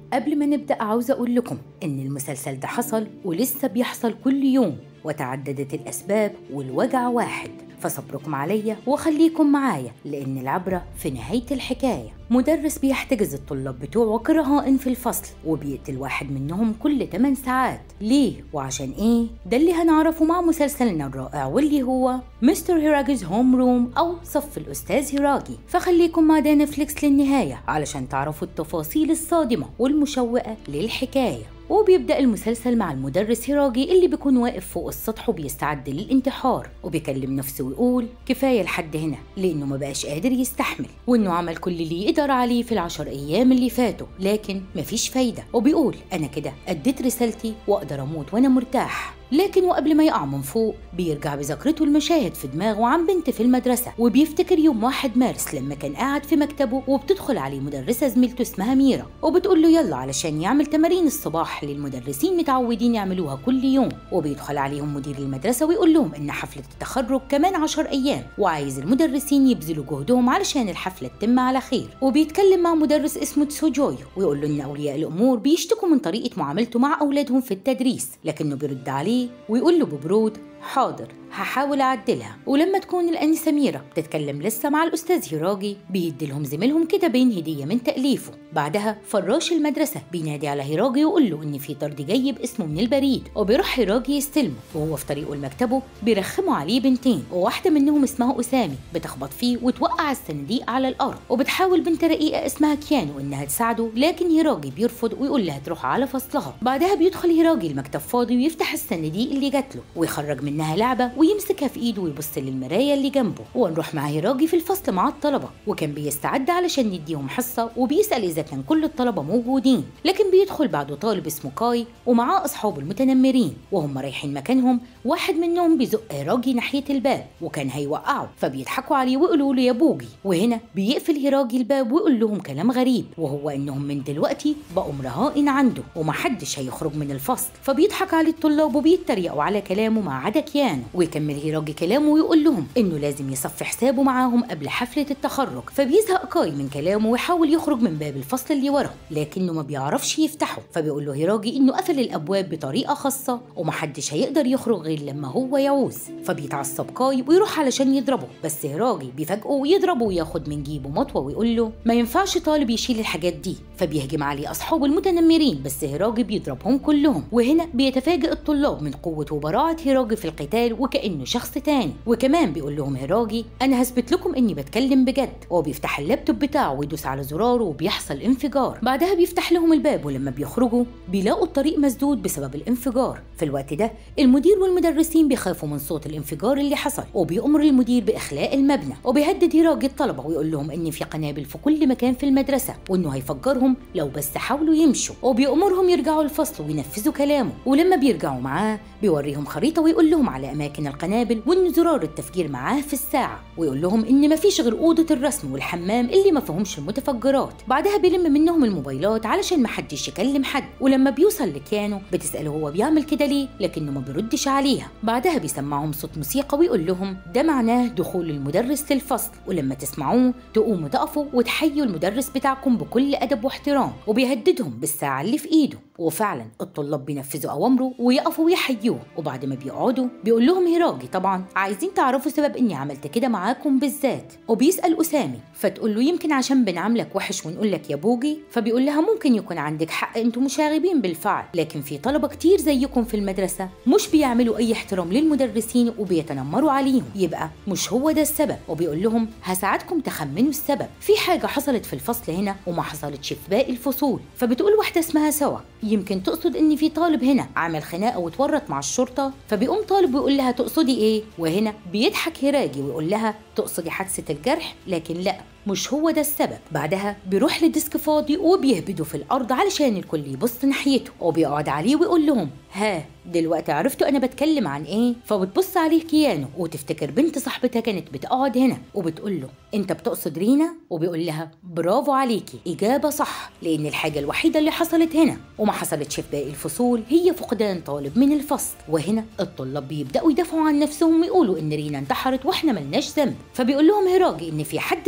قبل ما نبدأ عاوزة أقول لكم إن المسلسل ده حصل ولسه بيحصل كل يوم وتعددت الأسباب والوجع واحد فصبركم عليا وخليكم معايا لأن العبرة في نهاية الحكاية مدرس بيحتجز الطلاب بتوعه كرهائن في الفصل وبيقتل واحد منهم كل 8 ساعات ليه وعشان ايه ده اللي هنعرفه مع مسلسلنا الرائع واللي هو مستر هيراجي's هوم روم او صف الاستاذ هيراجي فخليكم مع دا نتفليكس للنهايه علشان تعرفوا التفاصيل الصادمه والمشوقه للحكايه وبيبدأ المسلسل مع المدرس هيراجي اللي بيكون واقف فوق السطح وبيستعد للانتحار وبيكلم نفسه ويقول كفاية لحد هنا لأنه ما بقاش قادر يستحمل وإنه عمل كل اللي يقدر عليه في العشر أيام اللي فاتوا لكن مفيش فايدة وبيقول أنا كده أديت رسالتي وأقدر أموت وأنا مرتاح لكن وقبل ما يقع من فوق بيرجع بذاكرته المشاهد في دماغه عن بنت في المدرسة وبيفتكر يوم واحد مارس لما كان قاعد في مكتبه وبتدخل عليه مدرسة زميلته اسمها ميرا وبتقول له يلا علشان يعمل تمارين الصباح اللي المدرسين متعودين يعملوها كل يوم وبيدخل عليهم مدير المدرسة ويقول لهم إن حفلة التخرج كمان عشر أيام وعايز المدرسين يبذلوا جهدهم علشان الحفلة تتم على خير وبيتكلم مع مدرس اسمه تسوجوي ويقول له إن أولياء الأمور بيشتكوا من طريقة معاملته مع أولادهم في التدريس لكنه بيرد عليه ويقول له ببرود حاضر هحاول أعدلها ولما تكون الأنسة ميرا بتتكلم لسه مع الأستاذ هيراجي بيدي لهم زميلهم كده بين هدية من تأليفه بعدها فراش المدرسة بينادي على هيراجي ويقول له إن في طرد جاي باسمه من البريد وبيروح هيراجي يستلمه وهو في طريقه لمكتبه بيرخموا عليه بنتين وواحدة منهم اسمها أسامي بتخبط فيه وتوقع الصناديق على الأرض وبتحاول بنت رقيقة اسمها كيانو إنها تساعده لكن هيراجي بيرفض ويقول لها تروح على فصلها بعدها بيدخل هيراجي المكتب فاضي ويفتح الصناديق اللي جات له ويخرج منها لعبة ويمسكها في ايده ويبص للمراية اللي جنبه ونروح مع هيراجي في الفصل مع الطلبة وكان بيستعد علشان يديهم حصة وبيسأل إذا كان كل الطلبة موجودين لكن بيدخل بعده طالب اسمه كاي ومعاه أصحابه المتنمرين وهم رايحين مكانهم واحد منهم بيزق هيراجي ناحية الباب وكان هيوقعه فبيضحكوا عليه ويقولوا له يا بوجي وهنا بيقفل هيراجي الباب ويقول لهم كلام غريب وهو إنهم من دلوقتي بقوا رهائن عنده ومحدش هيخرج من الفصل فبيضحك عليه الطلاب وبيتريقوا على كلامه ما عدا كيانو ويكمل هيراجي كلامه ويقول لهم انه لازم يصفي حسابه معاهم قبل حفله التخرج فبيزهق كاي من كلامه ويحاول يخرج من باب الفصل اللي ورا لكنه ما بيعرفش يفتحه فبيقول له هيراجي انه قفل الابواب بطريقه خاصه ومحدش هيقدر يخرج غير لما هو يعوز فبيتعصب كاي ويروح علشان يضربه بس هيراجي بيفاجئه ويضربه وياخد من جيبه مطوه ويقول له ما ينفعش طالب يشيل الحاجات دي فبيهجم عليه اصحابه المتنمرين بس هيراجي بيضربهم كلهم وهنا بيتفاجئ الطلاب من قوه وبراعه هيراجي في القتال وكانه شخص تاني وكمان بيقول لهم هيراجي انا هثبت لكم اني بتكلم بجد وهو بيفتح اللابتوب بتاعه ويدوس على زراره وبيحصل انفجار بعدها بيفتح لهم الباب ولما بيخرجوا بيلاقوا الطريق مسدود بسبب الانفجار في الوقت ده المدير والمدرسين بيخافوا من صوت الانفجار اللي حصل وبيأمر المدير باخلاء المبنى وبيهدد هيراجي الطلبه ويقول لهم ان في قنابل في كل مكان في المدرسه وانه هيفجرهم لو بس حاولوا يمشوا وبيأمرهم يرجعوا الفصل وينفذوا كلامه ولما بيرجعوا معاه بيوريهم خريطه ويقول لهم على اماكن القنابل وان زرار التفجير معاه في الساعه ويقول لهم ان مفيش غير اوضه الرسم والحمام اللي ما فيهمش المتفجرات بعدها بيلم منهم الموبايلات علشان محدش يكلم حد ولما بيوصل لكيانو بتساله هو بيعمل كده ليه لكنه ما بيردش عليها بعدها بيسمعهم صوت موسيقى ويقول لهم ده معناه دخول المدرس للفصل ولما تسمعوه تقوموا تقفوا وتحيوا المدرس بتاعكم بكل ادب واحترام وبيهددهم بالساعه اللي في ايده وفعلا الطلاب بينفذوا اوامره ويقفوا ويحيوه وبعد ما بيقعدوا بيقول لهم هيراجي طبعا عايزين تعرفوا سبب اني عملت كده معاكم بالذات وبيسال اسامي فتقول له يمكن عشان بنعاملك وحش ونقول لك يا بوجي فبيقول لها ممكن يكون عندك حق انتوا مشاغبين بالفعل لكن في طلبه كتير زيكم في المدرسه مش بيعملوا اي احترام للمدرسين وبيتنمروا عليهم يبقى مش هو ده السبب وبيقول لهم هساعدكم تخمنوا السبب في حاجه حصلت في الفصل هنا وما حصلتش في باقي الفصول فبتقول واحده اسمها سوا يمكن تقصد ان في طالب هنا عمل خناقه واتورط مع الشرطه فبيقوم طالب ويقول لها تقصدي ايه وهنا بيضحك هيراجي ويقول لها تقصدي حادثه الجرح لكن لا مش هو ده السبب بعدها بيروح لديسك فاضي وبيهبده في الارض علشان الكل يبص ناحيته وبيقعد عليه ويقول لهم ها دلوقتي عرفتوا انا بتكلم عن ايه فبتبص عليه كيانو وتفتكر بنت صاحبتها كانت بتقعد هنا وبتقول له انت بتقصد رينا وبيقول لها برافو عليكي اجابه صح لان الحاجه الوحيده اللي حصلت هنا وما حصلتش في باقي الفصول هي فقدان طالب من الفصل وهنا الطلاب بيبداوا يدافعوا عن نفسهم ويقولوا ان رينا انتحرت واحنا ملناش ذنب فبيقول لهم هيراجي ان في حد في الفصل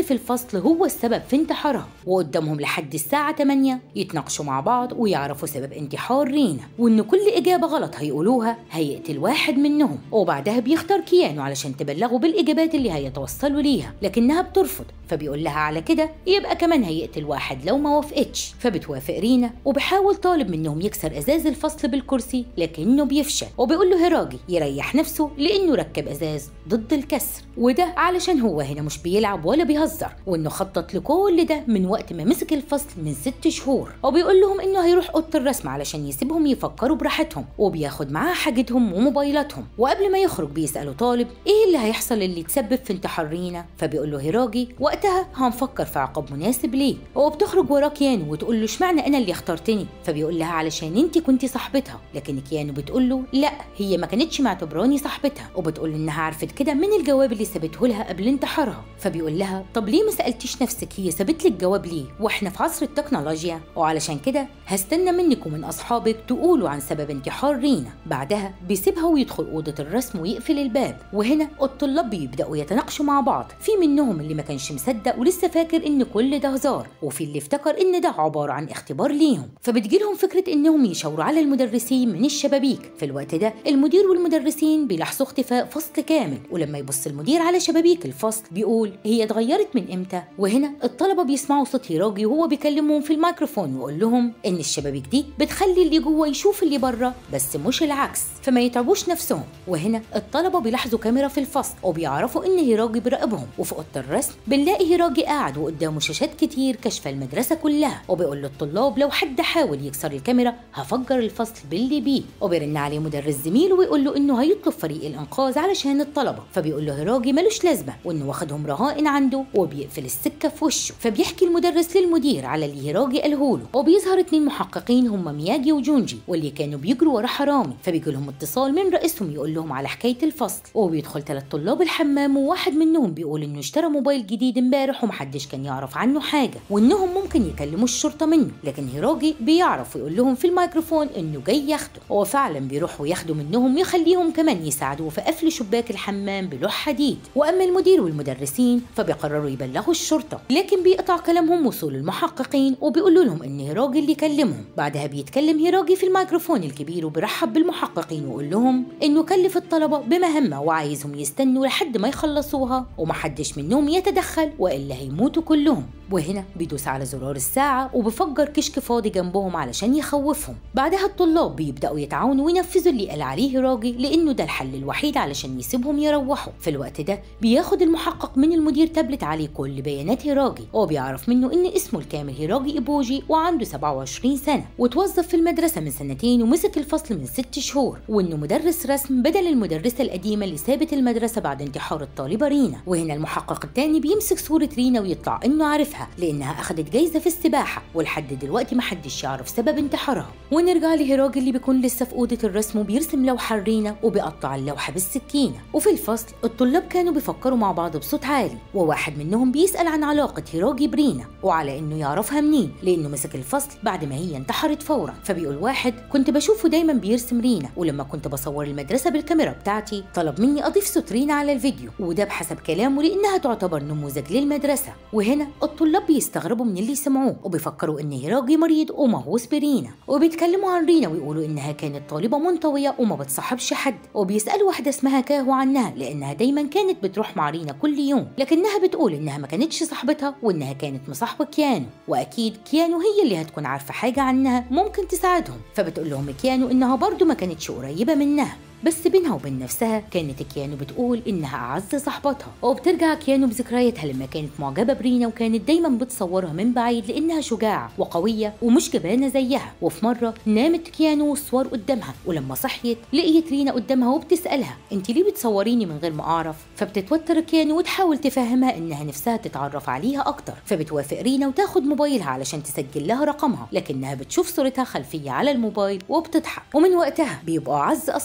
الفصل هو السبب في انتحارها وقدامهم لحد الساعة 8 يتناقشوا مع بعض ويعرفوا سبب انتحار رينا وإن كل إجابة غلط هيقولوها هيقتل واحد منهم وبعدها بيختار كيانو علشان تبلغه بالإجابات اللي هيتوصلوا ليها لكنها بترفض فبيقول لها على كده يبقى كمان هيقتل واحد لو ما وافقتش فبتوافق رينا وبحاول طالب منهم يكسر ازاز الفصل بالكرسي لكنه بيفشل وبيقول له هيراجي يريح نفسه لانه ركب ازاز ضد الكسر وده علشان هو هنا مش بيلعب ولا بيهزر وانه خطط لكل ده من وقت ما مسك الفصل من ست شهور وبيقول لهم انه هيروح اوضه الرسم علشان يسيبهم يفكروا براحتهم وبياخد معاه حاجتهم وموبايلاتهم وقبل ما يخرج بيسالوا طالب ايه اللي هيحصل اللي تسبب في انتحار رينا فبيقول له هيراجي وقتها هنفكر في عقاب مناسب ليه وبتخرج وراه كيانو وتقول له اشمعنى انا اللي اخترتني فبيقول لها علشان انت كنتي صاحبتها لكن كيانو بتقول له لا هي ما كانتش معتبراني صاحبتها وبتقول انها عرفت كده من الجواب اللي سابته لها قبل انتحارها فبيقول لها طب ليه ما سالتيش نفسك هي سابت لك جواب ليه واحنا في عصر التكنولوجيا وعلشان كده هستنى منك ومن اصحابك تقولوا عن سبب انتحار رينا بعدها بيسيبها ويدخل اوضه الرسم ويقفل الباب وهنا الطلاب بيبداوا يتناقشوا مع بعض في منهم اللي ما كانش مصدق ولسه فاكر ان كل ده هزار وفي اللي افتكر ان ده عباره عن اختبار ليهم فبتجيلهم فكره انهم يشاوروا على المدرسين من الشبابيك في الوقت ده المدير والمدرسين بيلاحظوا اختفاء فصل كامل ولما يبص المدير على شبابيك الفصل بيقول هي اتغيرت من امتى وهنا الطلبه بيسمعوا صوت هيراجي وهو بيكلمهم في الميكروفون ويقول لهم ان الشبابيك دي بتخلي اللي جوه يشوف اللي بره بس مش العكس فما يتعبوش نفسهم وهنا الطلبه بيلاحظوا كاميرا في الفصل وبيعرفوا ان هيراجي بيراقبهم وفي اوضه الرسم بنلاقي هيراجي قاعد وقدامه شاشات كتير كشف المدرسه كلها وبيقول للطلاب لو حد حاول يكسر الكاميرا هفجر الفصل باللي بيه وبيرن عليه مدرس زميله ويقول له انه هيطلب فريق الانقاذ علشان الطلبه فبيقول له هيراجي ملوش لازمه وانه واخدهم رهائن عنده وبيقفل السكه في وشه فبيحكي المدرس للمدير على اللي هيراجي قاله له وبيظهر اتنين محققين هم مياجي وجونجي واللي كانوا بيجروا ورا حرامي فبيجي لهم اتصال من رئيسهم يقول لهم على حكايه الفصل وبيدخل ثلاث طلاب الحمام وواحد منهم بيقول انه اشترى موبايل جديد امبارح ومحدش كان يعرف عنه حاجه وانهم ممكن يكلموا الشرطه منه لكن هيراجي بيعرف ويقول لهم في الميكروفون انه جاي ياخده هو فعلا بيروح وياخده منهم يخليهم كمان يساعدوه في قفل شباك الحمام بلوح حديد واما المدير والمدرسين فبيقرروا يبلغوا الشرطه لكن بيقطع كلامهم وصول المحققين وبيقولوا لهم ان هيراجي اللي كلمهم بعدها بيتكلم هيراجي في الميكروفون الكبير وبيرحب بالمحققين ويقول لهم انه كلف الطلبه بمهمه وعايزهم يستنوا لحد ما يخلصوها ومحدش منهم يتدخل والا هيموتوا كلهم وهنا بيدوس على زرار الساعة وبفجر كشك فاضي جنبهم علشان يخوفهم بعدها الطلاب بيبدأوا يتعاونوا وينفذوا اللي قال عليه هيراجي لأنه ده الحل الوحيد علشان يسيبهم يروحوا في الوقت ده بياخد المحقق من المدير تابلت عليه كل بيانات هيراجي وبيعرف منه إن اسمه الكامل هيراجي إيبوجي وعنده 27 سنة وتوظف في المدرسة من سنتين ومسك الفصل من ست شهور وإنه مدرس رسم بدل المدرسة القديمة اللي سابت المدرسة بعد انتحار الطالبة رينا وهنا المحقق التاني بيمسك صورة رينا ويطلع إنه عارفها لانها اخذت جايزه في السباحه ولحد دلوقتي محدش يعرف سبب انتحارها ونرجع لهيراجي اللي بيكون لسه في اوضه الرسم وبيرسم لوحه رينا وبيقطع اللوحه بالسكينه وفي الفصل الطلاب كانوا بيفكروا مع بعض بصوت عالي وواحد منهم بيسال عن علاقه هيراجي برينا وعلى انه يعرفها منين لانه مسك الفصل بعد ما هي انتحرت فورا فبيقول واحد كنت بشوفه دايما بيرسم رينا ولما كنت بصور المدرسه بالكاميرا بتاعتي طلب مني اضيف صوت رينا على الفيديو وده بحسب كلامه لانها تعتبر نموذج للمدرسه وهنا الطلاب بيستغربوا من اللي سمعوه وبيفكروا ان هيراجي مريض ومهووس برينا وبيتكلموا عن رينا ويقولوا انها كانت طالبه منطويه وما بتصاحبش حد وبيسالوا واحده اسمها كاهو عنها لانها دايما كانت بتروح مع رينا كل يوم لكنها بتقول انها ما كانتش صاحبتها وانها كانت مصاحبه كيانو واكيد كيانو هي اللي هتكون عارفه حاجه عنها ممكن تساعدهم فبتقول لهم كيانو انها برضو ما كانتش قريبه منها بس بينها وبين نفسها كانت كيانو بتقول انها اعز صاحبتها وبترجع كيانو بذكرياتها لما كانت معجبه برينا وكانت دايما بتصورها من بعيد لانها شجاعه وقويه ومش جبانه زيها وفي مره نامت كيانو والصور قدامها ولما صحيت لقيت رينا قدامها وبتسالها انت ليه بتصوريني من غير ما اعرف فبتتوتر كيانو وتحاول تفهمها انها نفسها تتعرف عليها اكتر فبتوافق رينا وتاخد موبايلها علشان تسجل لها رقمها لكنها بتشوف صورتها خلفيه على الموبايل وبتضحك ومن وقتها بيبقوا اعز اصحاب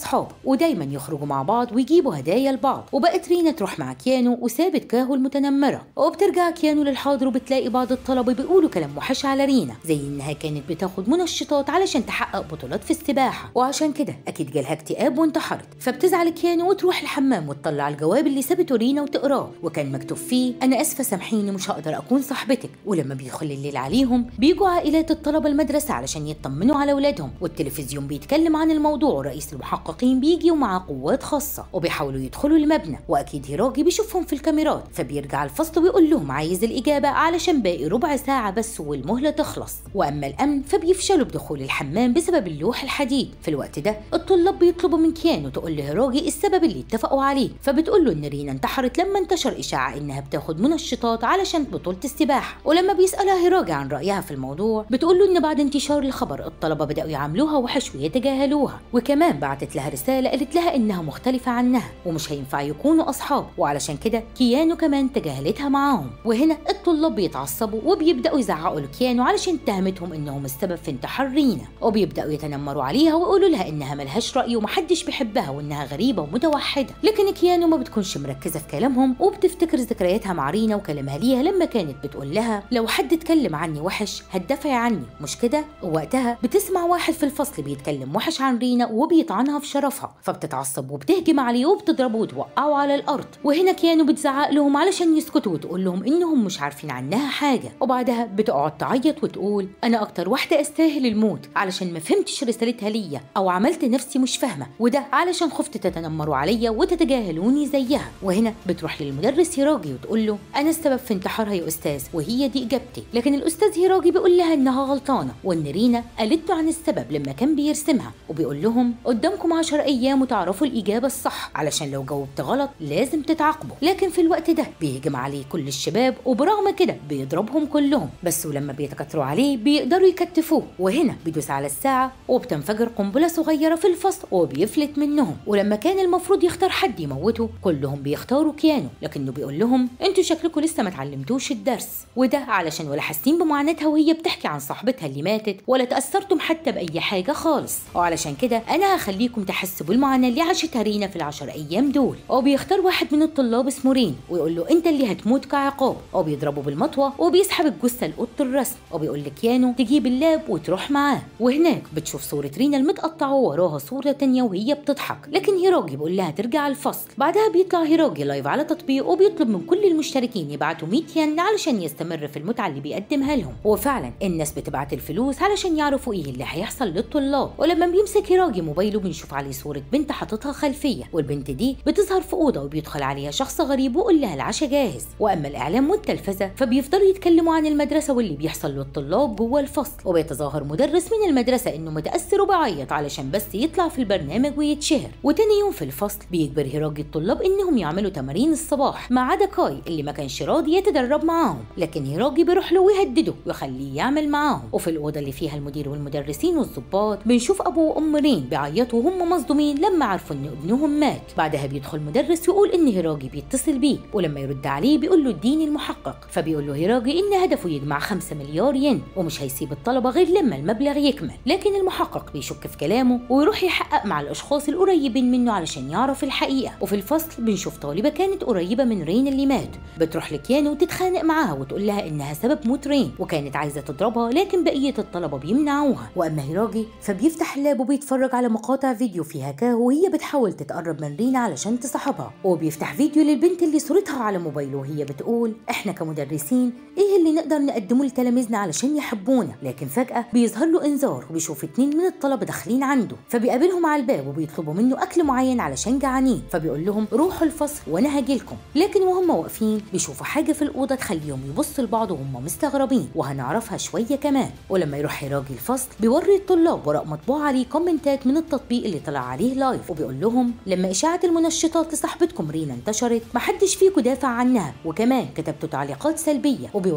ودايما يخرجوا مع بعض ويجيبوا هدايا لبعض وبقت رينا تروح مع كيانو وسابت كاهو المتنمرة وبترجع كيانو للحاضر وبتلاقي بعض الطلبة بيقولوا كلام وحش على رينا زي إنها كانت بتاخد منشطات علشان تحقق بطولات في السباحة وعشان كده أكيد جالها اكتئاب وانتحرت فبتزعل كيانو وتروح الحمام وتطلع الجواب اللي سابته رينا وتقراه وكان مكتوب فيه أنا آسفة سامحيني مش هقدر أكون صاحبتك ولما بيدخل الليل عليهم بيجوا عائلات الطلبة المدرسة علشان يطمنوا على أولادهم والتلفزيون بيتكلم عن الموضوع ورئيس المحققين بيجي ومعاه قوات خاصة وبيحاولوا يدخلوا المبنى وأكيد هيراجي بيشوفهم في الكاميرات فبيرجع الفصل ويقول لهم عايز الإجابة علشان باقي ربع ساعة بس والمهلة تخلص وأما الأمن فبيفشلوا بدخول الحمام بسبب اللوح الحديد في الوقت ده الطلاب بيطلبوا من كيانو تقول لهيراجي السبب اللي اتفقوا عليه فبتقول له إن رينا انتحرت لما انتشر إشاعة إنها بتاخد منشطات علشان بطولة السباحة ولما بيسألها هيراجي عن رأيها في الموضوع بتقول له إن بعد انتشار الخبر الطلبة بدأوا يعاملوها وحش ويتجاهلوها وكمان بعتت لها رسالة قالت لها إنها مختلفة عنها ومش هينفع يكونوا أصحاب وعلشان كده كيانو كمان تجاهلتها معاهم وهنا الطلاب بيتعصبوا وبيبدأوا يزعقوا لكيانو علشان اتهمتهم إنهم السبب في انتحار رينا وبيبدأوا يتنمروا عليها ويقولوا لها إنها ملهاش رأي ومحدش بيحبها وإنها غريبة ومتوحدة لكن كيانو ما بتكونش مركزة في كلامهم وبتفتكر ذكرياتها مع رينا وكلامها ليها لما كانت بتقول لها لو حد اتكلم عني وحش هتدافعي عني مش كده ووقتها بتسمع واحد في الفصل بيتكلم وحش عن رينا وبيطعنها في شرفها فبتتعصب وبتهجم عليه وبتضربه وتوقعه على الارض وهنا كانوا بتزعق لهم علشان يسكتوا وتقول لهم انهم مش عارفين عنها حاجه وبعدها بتقعد تعيط وتقول انا اكتر واحده استاهل الموت علشان ما فهمتش رسالتها ليا او عملت نفسي مش فاهمه وده علشان خفت تتنمروا عليا وتتجاهلوني زيها وهنا بتروح للمدرس هيراجي وتقول له انا السبب في انتحارها يا استاذ وهي دي اجابتي لكن الاستاذ هيراجي بيقول لها انها غلطانه وان رينا قالت له عن السبب لما كان بيرسمها وبيقول لهم قدامكم 10 ايام وتعرفوا الاجابه الصح علشان لو جاوبت غلط لازم تتعاقبوا لكن في الوقت ده بيهجم عليه كل الشباب وبرغم كده بيضربهم كلهم بس ولما بيتكتروا عليه بيقدروا يكتفوه وهنا بيدوس على الساعه وبتنفجر قنبله صغيره في الفصل وبيفلت منهم ولما كان المفروض يختار حد يموته كلهم بيختاروا كيانو لكنه بيقول لهم انتوا شكلكم لسه ما اتعلمتوش الدرس وده علشان ولا حاسين بمعاناتها وهي بتحكي عن صاحبتها اللي ماتت ولا تاثرتم حتى باي حاجه خالص وعلشان كده انا هخليكم تحسوا بالمعاناه اللي عاشتها رينا في العشر ايام دول وبيختار واحد من الطلاب اسمه رين ويقول له انت اللي هتموت كعقاب وبيضربه بالمطوه وبيسحب الجثه لاوضه الرسم وبيقول لكيانو تجيب اللاب وتروح معاه وهناك بتشوف صوره رينا المتقطعه ووراها صوره تانية وهي بتضحك لكن هيراجي بيقول لها ترجع الفصل بعدها بيطلع هيراجي لايف على تطبيق وبيطلب من كل المشتركين يبعتوا 100 ين علشان يستمر في المتعه اللي بيقدمها لهم وفعلا الناس بتبعت الفلوس علشان يعرفوا ايه اللي هيحصل للطلاب ولما بيمسك هيراجي موبايله بنشوف عليه صوره بنت حاططها خلفيه والبنت دي بتظهر في اوضه وبيدخل عليها شخص غريب ويقول لها العشاء جاهز واما الاعلام والتلفزه فبيفضلوا يتكلموا عن المدرسه واللي بيحصل للطلاب جوه الفصل وبيتظاهر مدرس من المدرسه انه متاثر وبيعيط علشان بس يطلع في البرنامج ويتشهر وتاني يوم في الفصل بيجبر هيراجي الطلاب انهم يعملوا تمارين الصباح ما عدا كاي اللي ما كانش راضي يتدرب معاهم لكن هيراجي بيروح له ويهدده ويخليه يعمل معاهم وفي الاوضه اللي فيها المدير والمدرسين والظباط بنشوف ابو وام رين بيعيطوا وهم مصدومين لما عرفوا ان ابنهم مات بعدها بيدخل مدرس ويقول ان هيراجي بيتصل بيه ولما يرد عليه بيقول له اديني المحقق فبيقول له هيراجي ان هدفه يجمع 5 مليار ين ومش هيسيب الطلبه غير لما المبلغ يكمل لكن المحقق بيشك في كلامه ويروح يحقق مع الاشخاص القريبين منه علشان يعرف الحقيقه وفي الفصل بنشوف طالبه كانت قريبه من رين اللي مات بتروح لكيانو وتتخانق معاها وتقول لها انها سبب موت رين وكانت عايزه تضربها لكن بقيه الطلبه بيمنعوها واما هيراجي فبيفتح اللاب وبيتفرج على مقاطع فيديو فيها كاهو وهي بتحاول تتقرب من رينا علشان تصاحبها وبيفتح فيديو للبنت اللي صورتها على موبايله وهي بتقول احنا كمدرسين ايه اللي نقدر نقدمه لتلاميذنا علشان يحبونا لكن فجاه بيظهر له انذار وبيشوف اتنين من الطلبه داخلين عنده فبيقابلهم على الباب وبيطلبوا منه اكل معين علشان جعانين فبيقول لهم روحوا الفصل وانا هاجيلكم لكن وهم واقفين بيشوفوا حاجه في الاوضه تخليهم يبصوا لبعض وهم مستغربين وهنعرفها شويه كمان ولما يروح هيراجي الفصل بيوري الطلاب ورق مطبوع عليه كومنتات من التطبيق اللي طلع عليه لايف وبيقول لهم لما اشاعه المنشطات لصاحبتكم رينا انتشرت محدش فيكم دافع عنها وكمان كتبتوا تعليقات سلبيه وبيوري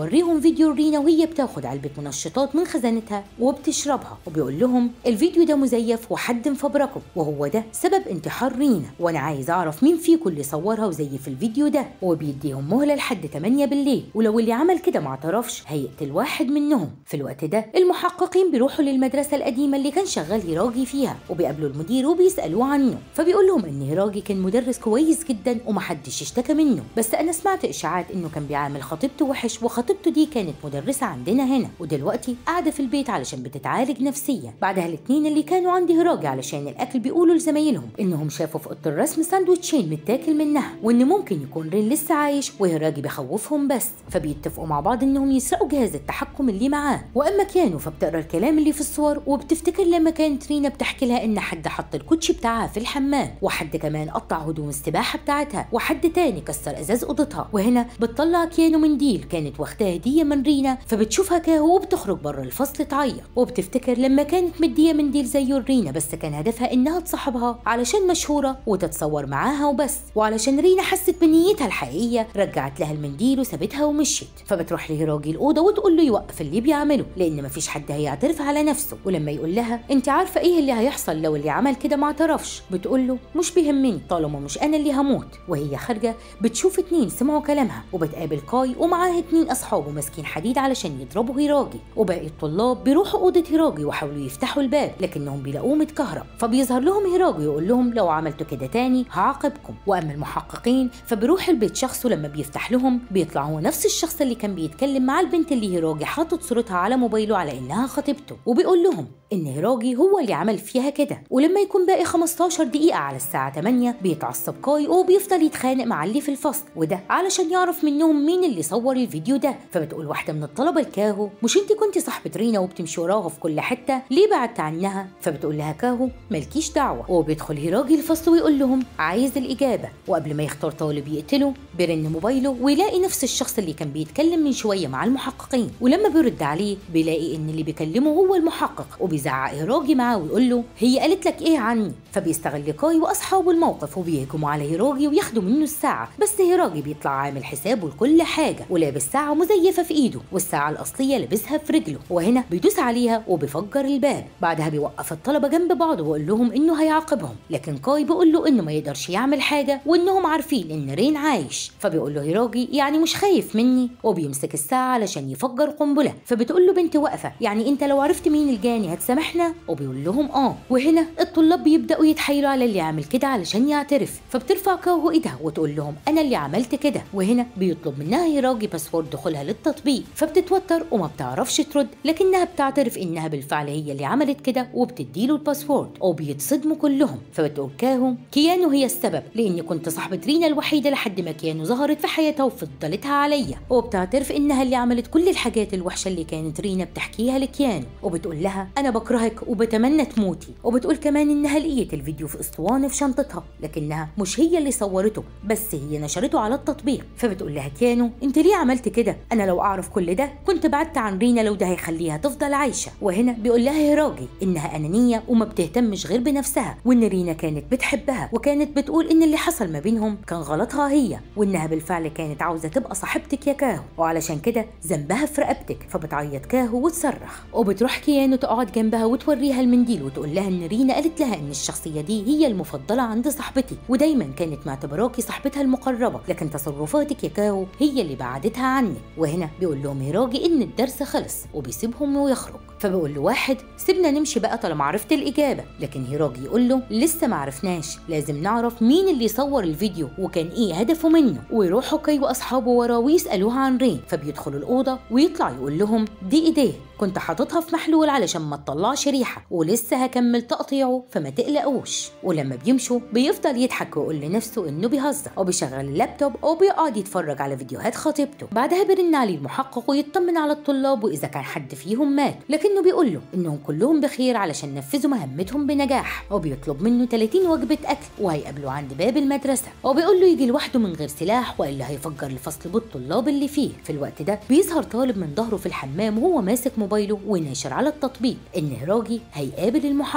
وبيوريهم فيديو رينا وهي بتاخد علبة منشطات من خزانتها وبتشربها وبيقول لهم الفيديو ده مزيف وحد مفبركه وهو ده سبب انتحار رينا وانا عايز اعرف مين فيكم اللي صورها وزيف الفيديو ده وبيديهم مهلة لحد 8 بالليل ولو اللي عمل كده ما اعترفش هيقتل واحد منهم في الوقت ده المحققين بيروحوا للمدرسة القديمة اللي كان شغال هيراجي فيها وبيقابلوا المدير وبيسألوه عنه فبيقول لهم ان هيراجي كان مدرس كويس جدا ومحدش اشتكى منه بس انا سمعت اشاعات انه كان بيعامل خطيبته وحش وخطيبته دي كانت مدرسة عندنا هنا ودلوقتي قاعدة في البيت علشان بتتعالج نفسيا بعدها الاتنين اللي كانوا عند هيراجي علشان الاكل بيقولوا لزمايلهم انهم شافوا في اوضه الرسم ساندوتشين متاكل منها وان ممكن يكون رين لسه عايش وهيراجي بيخوفهم بس فبيتفقوا مع بعض انهم يسرقوا جهاز التحكم اللي معاه واما كيانو فبتقرا الكلام اللي في الصور وبتفتكر لما كانت رينا بتحكي لها ان حد حط الكوتشي بتاعها في الحمام وحد كمان قطع هدوم السباحه بتاعتها وحد تاني كسر ازاز اوضتها وهنا بتطلع كيانو منديل كانت واخداه هديه من رينا فبتشوفها كاهو وبتخرج بره الفصل تعيط وبتفتكر لما كانت مديه منديل زيه لرينا بس كان هدفها انها تصاحبها علشان مشهوره وتتصور معاها وبس وعلشان رينا حست بنيتها الحقيقيه رجعت لها المنديل وسابتها ومشيت فبتروح لهيراجي الاوضه وتقول له يوقف اللي بيعمله لان مفيش حد هيعترف على نفسه ولما يقول لها انت عارفه ايه اللي هيحصل لو اللي عمل كده ما اعترفش بتقول له مش بيهمني طالما مش انا اللي هموت وهي خارجه بتشوف اتنين سمعوا كلامها وبتقابل كاي ومعاه اتنين اصحابه ماسكين حديد علشان يضربوا هيراجي وباقي الطلاب بيروحوا اوضه هيراجي وحاولوا يفتحوا الباب لكنهم بيلاقوه متكهرب فبيظهر لهم هيراجي ويقول لهم لو عملتوا كده تاني هعاقبكم واما المحققين فبيروح البيت شخص ولما بيفتح لهم بيطلع هو نفس الشخص اللي كان بيتكلم مع البنت اللي هيراجي حاطط صورتها على موبايله على انها خطيبته وبيقول لهم ان هيراجي هو اللي عمل فيها كده ولما يكون باقي 15 دقيقه على الساعه 8 بيتعصب كاي وبيفضل يتخانق مع اللي في الفصل وده علشان يعرف منهم مين اللي صور الفيديو ده فبتقول واحده من الطلبه لكاهو مش انت كنت صاحبه رينا وبتمشي وراها في كل حته ليه بعدت عنها فبتقول لها كاهو مالكيش دعوه وبيدخل هيراجي الفصل ويقول لهم عايز الاجابه وقبل ما يختار طالب يقتله بيرن موبايله ويلاقي نفس الشخص اللي كان بيتكلم من شويه مع المحققين ولما بيرد عليه بيلاقي ان اللي بيكلمه هو المحقق وبيزعق هيراجي معاه ويقول له هي قالت لك ايه عني فبيستغل كاي واصحابه الموقف وبيهجموا على هيراجي وياخدوا منه الساعه بس هيراجي بيطلع عامل حسابه لكل حاجه ولابس ساعه مزيفه في ايده والساعه الاصليه لابسها في رجله وهنا بيدوس عليها وبيفجر الباب بعدها بيوقف الطلبه جنب بعض ويقول لهم انه هيعاقبهم لكن كاي بيقول له انه ما يقدرش يعمل حاجه وانهم عارفين ان رين عايش فبيقول له هيراجي يعني مش خايف مني وبيمسك الساعه علشان يفجر قنبله فبتقول له بنت واقفه يعني انت لو عرفت مين الجاني هتسامحنا وبيقول لهم اه وهنا الطلاب بيبداوا يتحايلوا على اللي عمل كده علشان يعترف فبترفع كاهو ايدها وتقول لهم انا اللي عملت كده وهنا بيطلب منها هيراجي باسورد دخولها للتطبيق فبتتوتر وما بتعرفش ترد لكنها بتعترف انها بالفعل هي اللي عملت كده وبتديله الباسورد وبيتصدموا كلهم فبتقول كاهو كيانو هي السبب لاني كنت صاحبه رينا الوحيده لحد ما كيانو ظهرت في حياتها وفضلتها عليا وبتعترف انها اللي عملت كل الحاجات الوحشه اللي كانت رينا بتحكيها لكيانو وبتقول لها انا بكرهك وبتمنى تموتي وبتقول كمان انها لقيت الفيديو في اسطوانه في شنطتها لكنها مش هي اللي صورته بس هي نشرته على التطبيق فبتقول لها كيانو انت ليه عملت كده انا لو اعرف كل ده كنت بعدت عن رينا لو ده هيخليها تفضل عايشه وهنا بيقول لها هيراجي انها انانيه وما بتهتمش غير بنفسها وان رينا كانت بتحبها وكانت بتقول ان اللي حصل ما بينهم كان غلطها هي وانها بالفعل كانت عاوزه تبقى صاحبتك يا كاهو وعلشان كده ذنبها في رقبتك فبتعيط كاهو وتصرخ وبتروح كيانو تقعد جنبها وتوريها المنديل وتقول لها ان رينا قالت لها ان الشخصيه دي هي المفضله عند صاحبتي ودايما كانت معتبراكي صاحبتها المقربه لكن تصرفاتك يا كاهو هي اللي بعدتها عنك وهنا بيقول لهم هيراجي ان الدرس خلص وبيسيبهم ويخرج فبيقول له واحد سيبنا نمشي بقى طالما عرفت الاجابه لكن هيراجي يقول له لسه ما عرفناش لازم نعرف مين اللي صور الفيديو وكان ايه هدفه منه ويروحوا كاي واصحابه وراه ويسالوها عن رين فبيدخلوا الاوضه ويطلع يقول لهم دي ايديه كنت حاططها في محلول علشان ما تطلعش ريحه ولسه هكمل تقطيعه فما تقلقوش ولما بيمشوا بيفضل يضحك ويقول لنفسه انه بيهزر وبيشغل اللابتوب وبيقعد يتفرج على فيديوهات خطيبته بعدها بيرن عليه المحقق ويطمن على الطلاب واذا كان حد فيهم مات لكنه بيقول له انهم كلهم بخير علشان نفذوا مهمتهم بنجاح وبيطلب منه 30 وجبه اكل وهيقابله عند باب المدرسه وبيقول له يجي لوحده من غير سلاح والا هيفجر الفصل بالطلاب اللي فيه في الوقت ده بيظهر طالب من ظهره في الحمام وهو ماسك موبايله وناشر على التطبيق ان هراجي هيقابل المحقق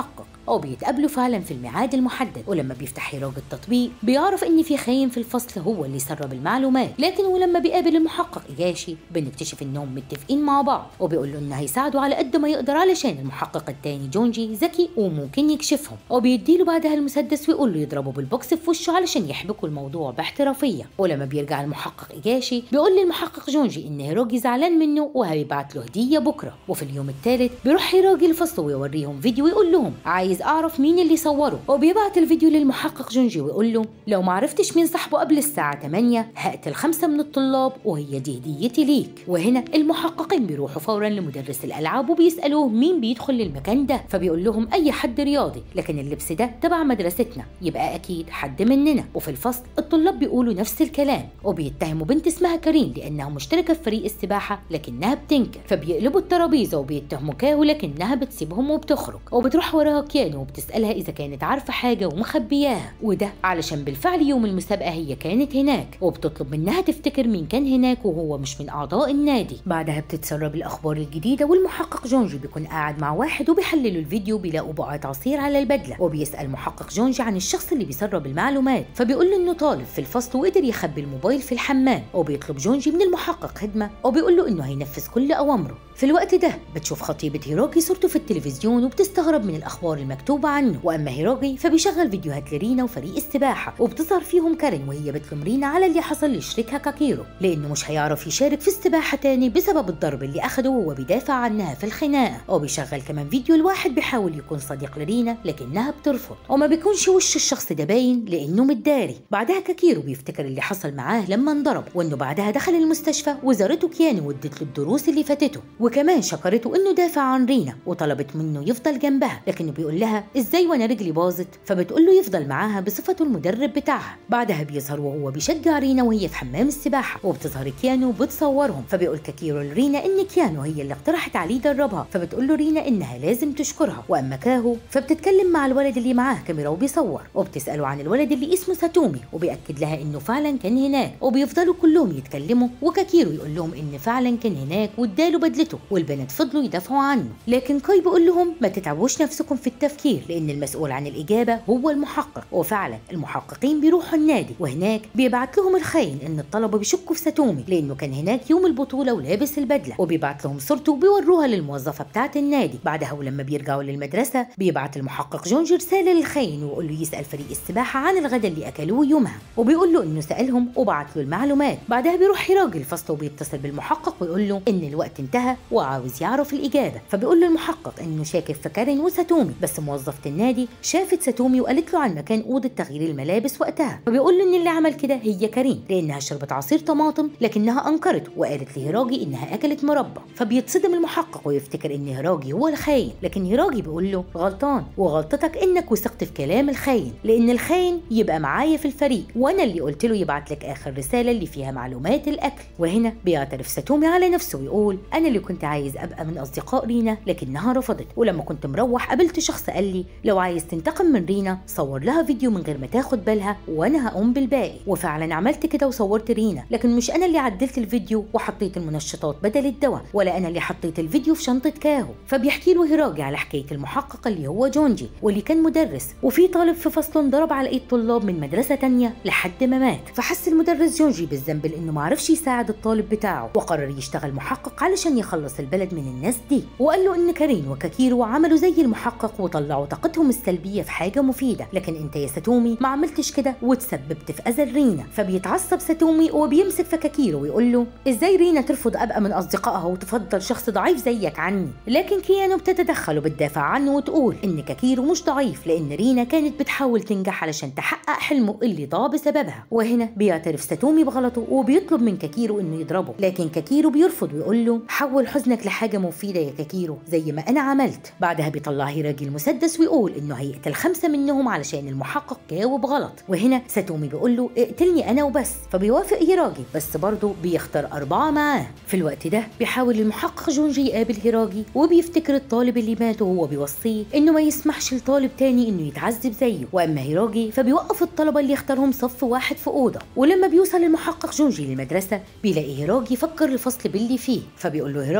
وبيتقابلوا فعلا في الميعاد المحدد ولما بيفتح هيراجي التطبيق بيعرف ان في خاين في الفصل هو اللي سرب المعلومات لكن ولما بيقابل المحقق ايجاشي بنكتشف انهم متفقين مع بعض وبيقول له انه هيساعده على قد ما يقدر علشان المحقق التاني جونجي ذكي وممكن يكشفهم وبيديله بعدها المسدس ويقول له يضربه بالبوكس في وشه علشان يحبكوا الموضوع باحترافيه ولما بيرجع المحقق ايجاشي بيقول للمحقق جونجي ان هيروجي زعلان منه وهيبعت له هديه بكره وفي اليوم الثالث بيروح هيروجي الفصل ويوريهم فيديو ويقول لهم عايز اعرف مين اللي صوره وبيبعت الفيديو للمحقق جونجي ويقول له لو ما عرفتش مين صاحبه قبل الساعه 8 هقتل خمسه من الطلاب وهي دي هديتي ليك وهنا المحققين بيروحوا فورا لمدرس الالعاب وبيسالوه مين بيدخل للمكان ده فبيقول لهم اي حد رياضي لكن اللبس ده تبع مدرستنا يبقى اكيد حد مننا وفي الفصل الطلاب بيقولوا نفس الكلام وبيتهموا بنت اسمها كريم لانها مشتركه في فريق السباحه لكنها بتنكر فبيقلبوا الترابيزه وبيتهموا كاهو لكنها بتسيبهم وبتخرج وبتروح وراها كيانو وبتسالها اذا كانت عارفه حاجه ومخبياها وده علشان بالفعل يوم المسابقه هي كانت هناك وبتطلب منها تفتكر مين كان هناك وهو مش من اعضاء النادي بعدها بتتسرب الاخبار الجديده والمحقق جونجي بيكون قاعد مع واحد وبيحللوا الفيديو بيلاقوا بقعه عصير على البدله وبيسال محقق جونجي عن الشخص اللي بيسرب المعلومات فبيقول له انه طالب في الفصل وقدر يخبي الموبايل في الحمام وبيطلب جونجي من المحقق خدمه وبيقول له انه هينفذ كل اوامره في الوقت ده بتشوف خطيبة هيروجي صورته في التلفزيون وبتستغرب من الأخبار المكتوبة عنه وأما هيروجي فبيشغل فيديوهات لرينا وفريق السباحة وبتظهر فيهم كارين وهي بتلوم رينا على اللي حصل لشريكها كاكيرو لأنه مش هيعرف يشارك في السباحة تاني بسبب الضرب اللي أخده وهو بيدافع عنها في الخناقة وبيشغل كمان فيديو لواحد بيحاول يكون صديق لرينا لكنها بترفض وما بيكونش وش الشخص ده باين لأنه متداري بعدها كاكيرو بيفتكر اللي حصل معاه لما انضرب وإنه بعدها دخل المستشفى وزارته كيانو وادت له الدروس اللي فاتته وكمان شكرته انه دافع عن رينا وطلبت منه يفضل جنبها لكنه بيقول لها ازاي وانا رجلي باظت فبتقول له يفضل معاها بصفته المدرب بتاعها بعدها بيظهر وهو بيشجع رينا وهي في حمام السباحه وبتظهر كيانو وبتصورهم فبيقول كاكيرو لرينا ان كيانو هي اللي اقترحت عليه يدربها فبتقول له رينا انها لازم تشكرها واما كاهو فبتتكلم مع الولد اللي معاه كاميرا وبيصور وبتساله عن الولد اللي اسمه ساتومي وبيأكد لها انه فعلا كان هناك وبيفضلوا كلهم يتكلموا وكاكيرو يقول لهم ان فعلا كان هناك واداله بدلته والبنات فضلوا يدافعوا عنه لكن كاي بيقول لهم ما تتعبوش نفسكم في التفكير لان المسؤول عن الاجابه هو المحقق وفعلا المحققين بيروحوا النادي وهناك بيبعت لهم الخاين ان الطلبه بيشكوا في ساتومي لانه كان هناك يوم البطوله ولابس البدله وبيبعت لهم صورته وبيوروها للموظفه بتاعه النادي بعدها ولما بيرجعوا للمدرسه بيبعت المحقق جونجي رساله للخاين ويقول له يسال فريق السباحه عن الغداء اللي اكلوه يومها وبيقول له انه سالهم وبعت له المعلومات بعدها بيروح يراجل الفصل وبيتصل بالمحقق ويقول له ان الوقت انتهى وعاوز يعرف الإجابة فبيقول له المحقق إنه شاكك في كارين وساتومي بس موظفة النادي شافت ساتومي وقالت له عن مكان أوضة تغيير الملابس وقتها فبيقول له إن اللي عمل كده هي كارين لأنها شربت عصير طماطم لكنها أنكرته وقالت لهيراجي إنها أكلت مربى فبيتصدم المحقق ويفتكر إن هيراجي هو الخاين لكن هيراجي بيقول له غلطان وغلطتك إنك وثقت في كلام الخاين لأن الخاين يبقى معايا في الفريق وأنا اللي قلت له يبعت لك آخر رسالة اللي فيها معلومات الأكل وهنا بيعترف ساتومي على نفسه ويقول أنا اللي كنت عايز أبقى من أصدقاء رينا لكنها رفضت ولما كنت مروح قابلت شخص قال لي لو عايز تنتقم من رينا صور لها فيديو من غير ما تاخد بالها وانا هقوم بالباقي وفعلا عملت كده وصورت رينا لكن مش انا اللي عدلت الفيديو وحطيت المنشطات بدل الدواء ولا انا اللي حطيت الفيديو في شنطه كاهو فبيحكي له هيراجي على حكايه المحقق اللي هو جونجي واللي كان مدرس وفي طالب في فصله انضرب على ايد طلاب من مدرسه تانية لحد ما مات فحس المدرس جونجي بالذنب لانه ما عرفش يساعد الطالب بتاعه وقرر يشتغل محقق علشان يخلص البلد من الناس دي وقال له ان كارين وكاكيرو عملوا زي المحقق وطلعوا طاقتهم السلبيه في حاجه مفيده لكن انت يا ساتومي ما عملتش كده وتسببت في اذى رينا فبيتعصب ساتومي وبيمسك في كاكيرو ويقول له ازاي رينا ترفض ابقى من اصدقائها وتفضل شخص ضعيف زيك عني لكن كيانو بتتدخل وبتدافع عنه وتقول ان كاكيرو مش ضعيف لان رينا كانت بتحاول تنجح علشان تحقق حلمه اللي ضاع بسببها وهنا بيعترف ساتومي بغلطه وبيطلب من كاكيرو انه يضربه لكن كاكيرو بيرفض ويقول له حول حزنك لحاجه مفيده يا كاكيرو زي ما انا عملت بعدها بيطلع هيراجي المسدس ويقول انه هيقتل خمسه منهم علشان المحقق جاوب غلط وهنا ساتومي بيقول له اقتلني انا وبس فبيوافق هيراجي بس برضه بيختار اربعه معاه في الوقت ده بيحاول المحقق جونجي يقابل هيراجي وبيفتكر الطالب اللي مات وهو بيوصيه انه ما يسمحش لطالب تاني انه يتعذب زيه واما هيراجي فبيوقف الطلبه اللي يختارهم صف واحد في اوضه ولما بيوصل المحقق جونجي للمدرسه بيلاقي هيراجي فكر الفصل باللي فيه فبيقول له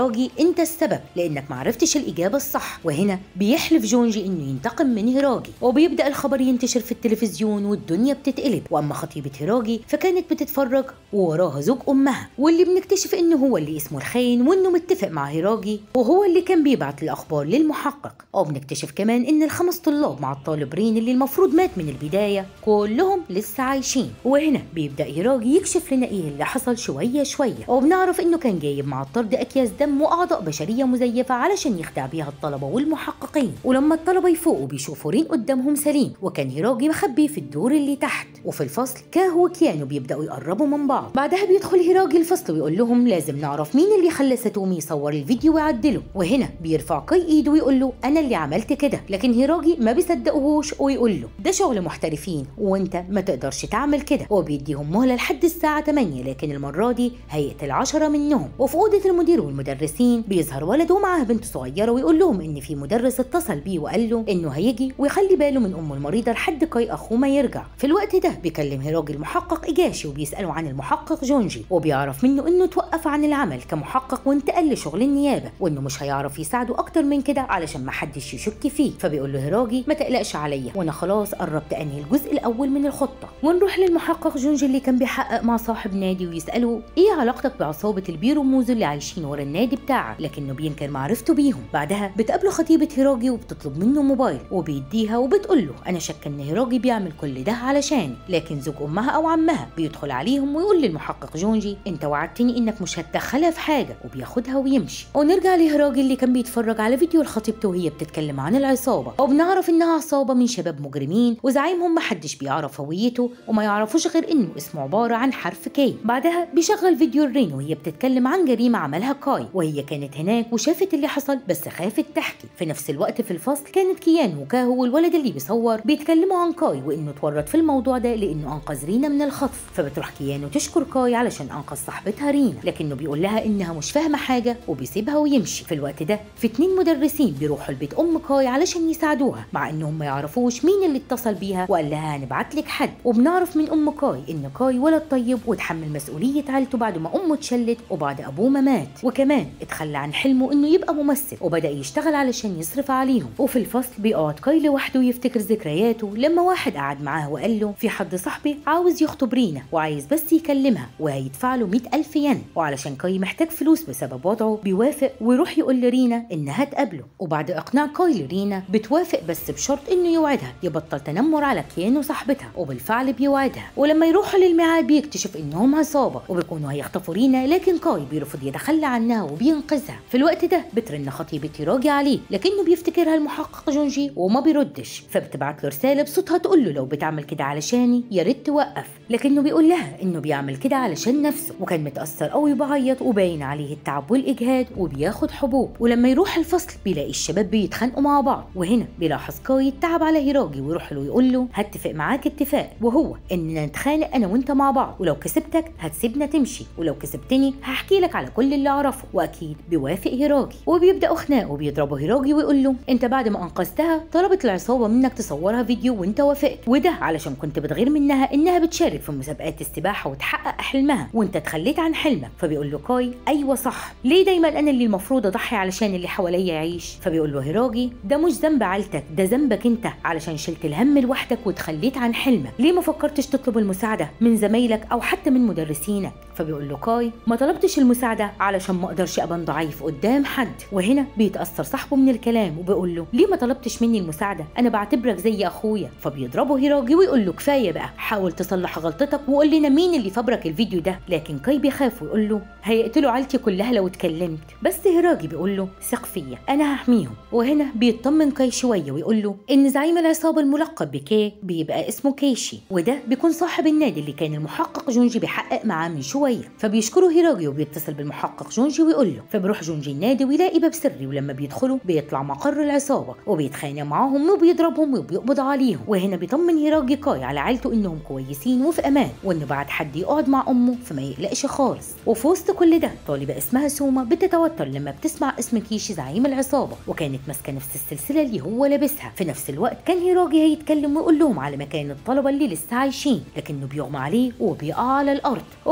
هيراجي انت السبب لانك معرفتش الاجابه الصح وهنا بيحلف جونجي انه ينتقم من هيراجي وبيبدا الخبر ينتشر في التلفزيون والدنيا بتتقلب واما خطيبه هيراجي فكانت بتتفرج ووراها زوج امها واللي بنكتشف انه هو اللي اسمه الخاين وانه متفق مع هيراجي وهو اللي كان بيبعت الاخبار للمحقق وبنكتشف كمان ان الخمس طلاب مع الطالب رين اللي المفروض مات من البدايه كلهم لسه عايشين وهنا بيبدا هيراجي يكشف لنا ايه اللي حصل شويه شويه وبنعرف انه كان جايب مع الطرد اكياس دم واعضاء بشريه مزيفه علشان يخدع بيها الطلبه والمحققين ولما الطلبه يفوقوا بيشوفوا رين قدامهم سليم وكان هيراجي مخبي في الدور اللي تحت وفي الفصل كاهو وكيانو بيبداوا يقربوا من بعض بعدها بيدخل هيراجي الفصل ويقول لهم لازم نعرف مين اللي خلى ساتومي يصور الفيديو ويعدله وهنا بيرفع كاي ايده ويقول له انا اللي عملت كده لكن هيراجي ما بيصدقهوش ويقول له ده شغل محترفين وانت ما تقدرش تعمل كده وبيديهم مهله لحد الساعه 8 لكن المره دي هيقتل 10 منهم وفي اوضه المدير والمدرسين بيظهر ولد ومعاه بنت صغيره ويقول لهم ان في مدرس اتصل بيه وقال له انه هيجي ويخلي باله من امه المريضه لحد كاي اخوه ما يرجع في الوقت ده بيكلم هيراجي المحقق ايجاشي وبيساله عن المحقق جونجي وبيعرف منه انه توقف عن العمل كمحقق وانتقل لشغل النيابه وانه مش هيعرف يساعده اكتر من كده علشان ما حدش يشك فيه فبيقول له هيراجي ما تقلقش عليا وانا خلاص قربت انهي الجزء الاول من الخطه ونروح للمحقق جونجي اللي كان بيحقق مع صاحب نادي ويساله ايه علاقتك بعصابه البيرو موزو اللي عايشين ورا النادي بتاعك لكنه بينكر معرفته بيهم بعدها بتقابله خطيبه هيراجي وبتطلب منه موبايل وبيديها وبتقول له انا شاكه ان هيراجي بيعمل كل ده علشاني لكن زوج امها او عمها بيدخل عليهم ويقول للمحقق جونجي انت وعدتني انك مش هتدخلها في حاجه وبياخدها ويمشي ونرجع لهيراجي اللي كان بيتفرج على فيديو لخطيبته وهي بتتكلم عن العصابه وبنعرف انها عصابه من شباب مجرمين وزعيمهم محدش بيعرف هويته وما يعرفوش غير انه اسمه عباره عن حرف كي بعدها بيشغل فيديو الرين وهي بتتكلم عن جريمه عملها كاي وهي كانت هناك وشافت اللي حصل بس خافت تحكي في نفس الوقت في الفصل كانت كيان وكاهو والولد اللي بيصور بيتكلموا عن كاي وانه اتورط في الموضوع ده لانه انقذ رينا من الخطف فبتروح كيان وتشكر كاي علشان انقذ صاحبتها رينا لكنه بيقول لها انها مش فاهمه حاجه وبيسيبها ويمشي في الوقت ده في اتنين مدرسين بيروحوا لبيت ام كاي علشان يساعدوها مع انهم ما يعرفوش مين اللي اتصل بيها وقال لها هنبعت لك حد وبنعرف من ام كاي ان كاي ولد طيب وتحمل مسؤوليه عيلته بعد ما امه اتشلت وبعد ابوه ما مات وكمان اتخلى عن حلمه انه يبقى ممثل وبدا يشتغل علشان يصرف عليهم وفي الفصل بيقعد كاي لوحده ويفتكر ذكرياته لما واحد قعد معاه وقال له في حد صاحبي عاوز يخطب رينا وعايز بس يكلمها وهيدفع له 100 ألف ين وعلشان كاي محتاج فلوس بسبب وضعه بيوافق ويروح يقول لرينا انها تقابله وبعد اقناع كاي لرينا بتوافق بس بشرط انه يوعدها يبطل تنمر على كيان وصاحبتها وبالفعل بيوعدها ولما يروحوا للميعاد بيكتشف انهم عصابه وبيكونوا هيخطفوا رينا لكن كاي بيرفض يتخلى عنها وبينقذها في الوقت ده بترن خطيبة هيراجي عليه لكنه بيفتكرها المحقق جونجي وما بيردش فبتبعت له رساله بصوتها تقول له لو بتعمل كده علشاني يا ريت توقف لكنه بيقول لها انه بيعمل كده علشان نفسه وكان متاثر قوي وبيعيط وباين عليه التعب والاجهاد وبياخد حبوب ولما يروح الفصل بيلاقي الشباب بيتخانقوا مع بعض وهنا بيلاحظ كاي التعب على هيراجي ويروح له يقول له هتفق معاك اتفاق وهو اننا نتخانق انا وانت مع بعض ولو كسبتك هتسيبنا تمشي ولو كسبتني هحكي لك على كل اللي اعرفه واكيد بيوافق هيراجي وبيبداوا خناق وبيضربوا هيراجي ويقول له انت بعد ما انقذتها طلبت العصابه منك تصورها فيديو وانت وافقت وده علشان كنت بتغير منها انها بتشارك في مسابقات السباحه وتحقق حلمها وانت تخليت عن حلمك فبيقول له كاي ايوه صح ليه دايما انا اللي المفروض اضحي علشان اللي حواليا يعيش فبيقول له هيراجي ده مش ذنب عيلتك ده ذنبك انت علشان شلت الهم لوحدك وتخليت عن حلمك ليه ما فكرتش تطلب المساعده من زمايلك او حتى من مدرسينك فبيقول له كاي ما طلبتش المساعده علشان ما اقدرش ابان ضعيف قدام حد وهنا بيتاثر صاحبه من الكلام وبيقول له ليه ما طلبتش مني المساعده انا بعتبرك زي اخويا فبيضربه هيراجي ويقول له كفايه بقى حاول تصلح غلطتك وقول لنا مين اللي فبرك الفيديو ده لكن كاي بيخاف ويقول له هيقتلوا عيلتي كلها لو اتكلمت بس هيراجي بيقول له ثق فيا انا هحميهم وهنا بيطمن كاي شويه ويقول له ان زعيم العصابه الملقب بكي بيبقى اسمه كيشي وده بيكون صاحب النادي اللي كان المحقق جونجي بيحقق معاه من شويه فبيشكره هيراجي وبيتصل بالمحقق جونجي ويقول له فبيروح جونجي النادي ويلاقي باب سري ولما بيدخلوا بيطلع مقر العصابه وبيتخانق معاهم وبيضربهم وبيقبض عليهم وهنا بيطمن هيراجي كاي على عيلته انهم كويسين وفي امان وانه بعد حد يقعد مع امه فما يقلقش خالص وفي وسط كل ده طالبه اسمها سوما بتتوتر لما بتسمع اسم كيشي زعيم العصابه وكانت ماسكه نفس السلسله اللي هو لابسها في نفس الوقت كان هيراجي هيتكلم ويقول لهم على مكان الطلبه اللي لسه عايشين لكنه بيغمى عليه وبيقع على الارض وبتحاول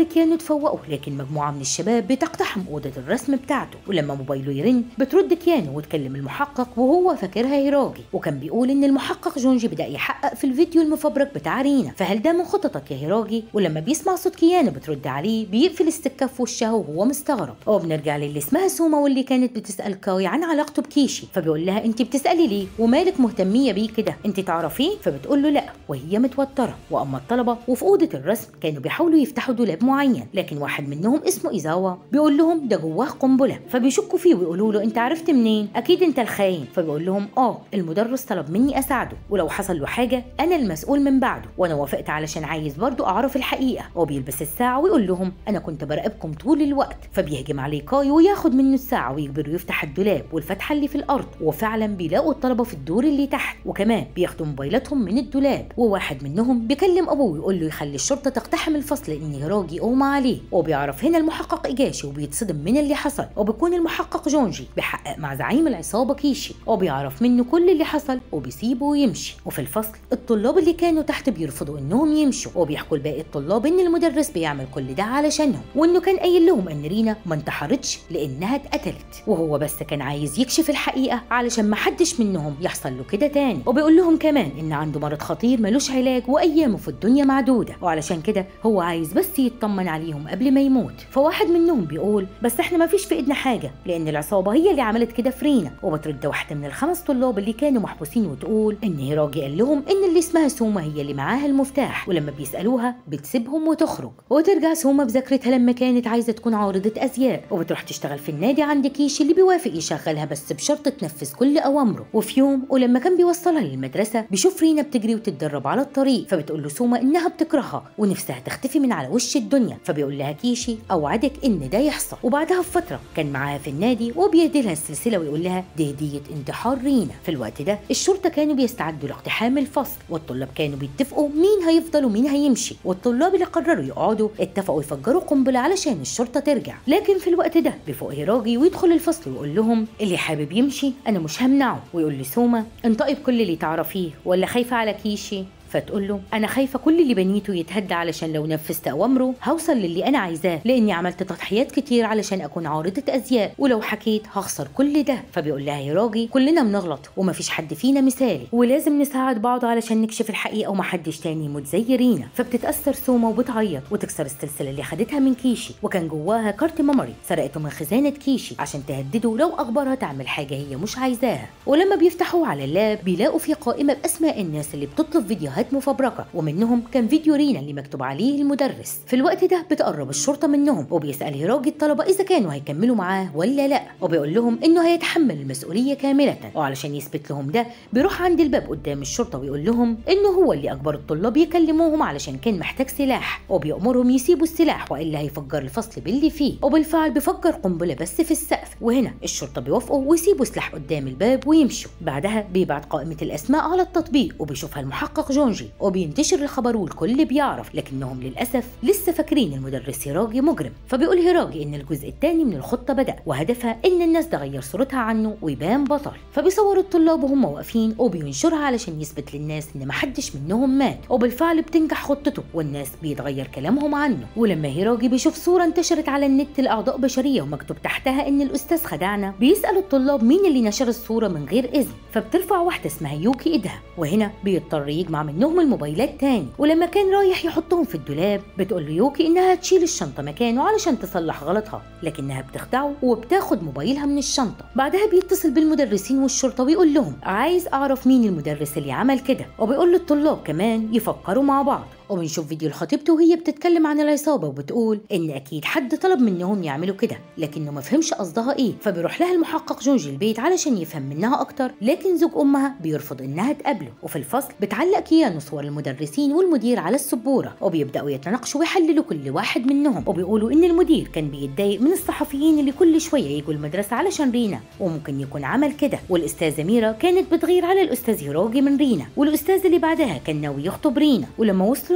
كيانو تفوقوا لكن مجموعة من الشباب بتقتحم أوضة الرسم بتاعته ولما موبايله يرن بترد كيانو وتكلم المحقق وهو فاكرها هيراجي وكان بيقول إن المحقق جونجي بدأ يحقق في الفيديو المفبرك بتاع رينا فهل ده من خططك يا هيراجي ولما بيسمع صوت كيانو بترد عليه بيقفل السكة في وشها وهو مستغرب وبنرجع للي اسمها سوما واللي كانت بتسأل كاوي عن علاقته بكيشي فبيقول لها انت بتسألي ليه ومالك مهتمية بيه كده انت تعرفيه فبتقول له لا وهي متوترة واما الطلبة وفي أوضة الرسم كانوا بيحاولوا يفتحوا دولاب معين لكن واحد منهم اسمه إيزاوا بيقول لهم ده جواه قنبلة فبيشكوا فيه ويقولوا له انت عرفت منين اكيد انت الخاين فبيقول لهم اه المدرس طلب مني اساعده ولو حصل له حاجة انا المسؤول من بعده وانا وافقت علشان عايز برضو اعرف الحقيقة وبيلبس الساعة ويقول لهم انا كنت براقبكم طول الوقت فبيهجم عليه كاي وياخد منه الساعة ويجبره يفتح الدولاب والفتحة اللي في الارض وفعلا بيلاقوا الطلبة في الدور اللي تحت وكمان بياخدوا موبايلاتهم من الدولاب وواحد منهم بيكلم ابوه ويقول له يخلي الشرطة تقتحم الفصل لان هيراجي يقوم عليه وبيعرف هنا المحقق ايجاشي وبيتصدم من اللي حصل وبيكون المحقق جونجي بيحقق مع زعيم العصابة كيشي وبيعرف منه كل اللي حصل وبيسيبه ويمشي وفي الفصل الطلاب اللي كانوا تحت بيرفضوا انهم يمشوا وبيحكوا لباقي الطلاب ان المدرس بيعمل كل ده علشانهم وانه كان قايل لهم ان رينا ما انتحرتش لانها اتقتلت وهو بس كان عايز يكشف الحقيقه علشان ما حدش منهم يحصل له كده تاني وبيقول لهم كمان ان عنده مرض خطير ملوش علاج وايامه في الدنيا معدوده وعلشان كده هو عايز بس يطمن عليهم قبل ما يموت فواحد منهم بيقول بس احنا ما فيش في ايدنا حاجه لان العصابه هي اللي عملت كده في رينا وبترد واحده من الخمس طلاب اللي كانوا محبوسين وتقول ان هيراجي قال لهم ان اللي اسمها سوما هي اللي معاها المفتاح ولما بيسالوها بتسيبهم وتخرج وترجع سوما بذاكرتها لما كانت عايزه تكون عارضه ازياء وبتروح تشتغل في النادي عند كيشي اللي بيوافق يشغلها بس بشرط تنفذ كل اوامره وفي يوم ولما كان بيوصلها للمدرسه بيشوف رينا بتجري وتتدرب على الطريق فبتقول له سوما انها بتكرهها ونفسها تختفي من على وش الدنيا فبيقول لها كيشي اوعدك ان ده يحصل وبعدها بفتره كان معاها في النادي وبيهدي لها السلسله ويقول لها دي هديه انتحار رينا في الوقت ده الشرطه كانوا بيستعدوا لاقتحام الفصل والطلاب كانوا بيتفقوا مين هيفضل ومين هيمشي والطلاب اللي قرروا يقعدوا اتفقوا يفجروا قنبله علشان الشرطه ترجع لكن في الوقت ده بيفوق هيراجي ويدخل الفصل ويقول لهم اللي حابب يمشي انا مش همنعه ويقول لسوما انطقي بكل اللي تعرفيه ولا خايفه على كيشي فتقول له انا خايفه كل اللي بنيته يتهدى علشان لو نفذت اوامره هوصل للي انا عايزاه لاني عملت تضحيات كتير علشان اكون عارضه ازياء ولو حكيت هخسر كل ده فبيقول لها يا راجي كلنا بنغلط ومفيش حد فينا مثالي ولازم نساعد بعض علشان نكشف الحقيقه ومحدش تاني يموت زي رينا فبتتاثر سوما وبتعيط وتكسر السلسله اللي خدتها من كيشي وكان جواها كارت ميموري سرقته من خزانه كيشي عشان تهدده لو اخبارها تعمل حاجه هي مش عايزاها ولما بيفتحوا على اللاب بيلاقوا في قائمه باسماء الناس اللي بتطلب فيديوهات فيديوهات مفبركة ومنهم كان فيديو رينا اللي مكتوب عليه المدرس في الوقت ده بتقرب الشرطة منهم وبيسأل هيراجي الطلبة إذا كانوا هيكملوا معاه ولا لا وبيقول لهم إنه هيتحمل المسؤولية كاملة وعلشان يثبت لهم ده بيروح عند الباب قدام الشرطة ويقول لهم إنه هو اللي أجبر الطلاب يكلموهم علشان كان محتاج سلاح وبيأمرهم يسيبوا السلاح وإلا هيفجر الفصل باللي فيه وبالفعل بيفجر قنبلة بس في السقف وهنا الشرطة بيوافقوا ويسيبوا سلاح قدام الباب ويمشوا بعدها بيبعت قائمة الأسماء على التطبيق وبيشوفها المحقق جونجي وبينتشر الخبر والكل بيعرف لكنهم للأسف لسه فاكرين المدرس هيراجي مجرم فبيقول هيراجي إن الجزء الثاني من الخطة بدأ وهدفها إن الناس تغير صورتها عنه ويبان بطل فبيصوروا الطلاب وهم واقفين وبينشرها علشان يثبت للناس إن محدش منهم مات وبالفعل بتنجح خطته والناس بيتغير كلامهم عنه ولما هيراجي بيشوف صورة انتشرت على النت لأعضاء بشرية ومكتوب تحتها إن الأستاذ خدعنا بيسأل الطلاب مين اللي نشر الصورة من غير إذن فبترفع واحدة اسمها يوكي إيدها وهنا بيضطر يجمع منهم الموبايلات تاني ولما كان رايح يحطهم في الدولاب بتقول له يوكي انها تشيل الشنطه مكانه علشان تصلح غلطها لكنها بتخدعه وبتاخد موبايلها من الشنطه بعدها بيتصل بالمدرسين والشرطه ويقول لهم عايز اعرف مين المدرس اللي عمل كده وبيقول للطلاب كمان يفكروا مع بعض وبنشوف فيديو لخطيبته وهي بتتكلم عن العصابه وبتقول ان اكيد حد طلب منهم يعملوا كده لكنه ما فهمش قصدها ايه فبيروح لها المحقق جونجي البيت علشان يفهم منها اكتر لكن زوج امها بيرفض انها تقابله وفي الفصل بتعلق كيانو صور المدرسين والمدير على السبوره وبيبداوا يتناقشوا ويحللوا كل واحد منهم وبيقولوا ان المدير كان بيتضايق من الصحفيين اللي كل شويه يجوا المدرسه علشان رينا وممكن يكون عمل كده والاستاذه ميرا كانت بتغير على الاستاذ هيروجي من رينا والاستاذ اللي بعدها كان ناوي يخطب رينا ولما وصلوا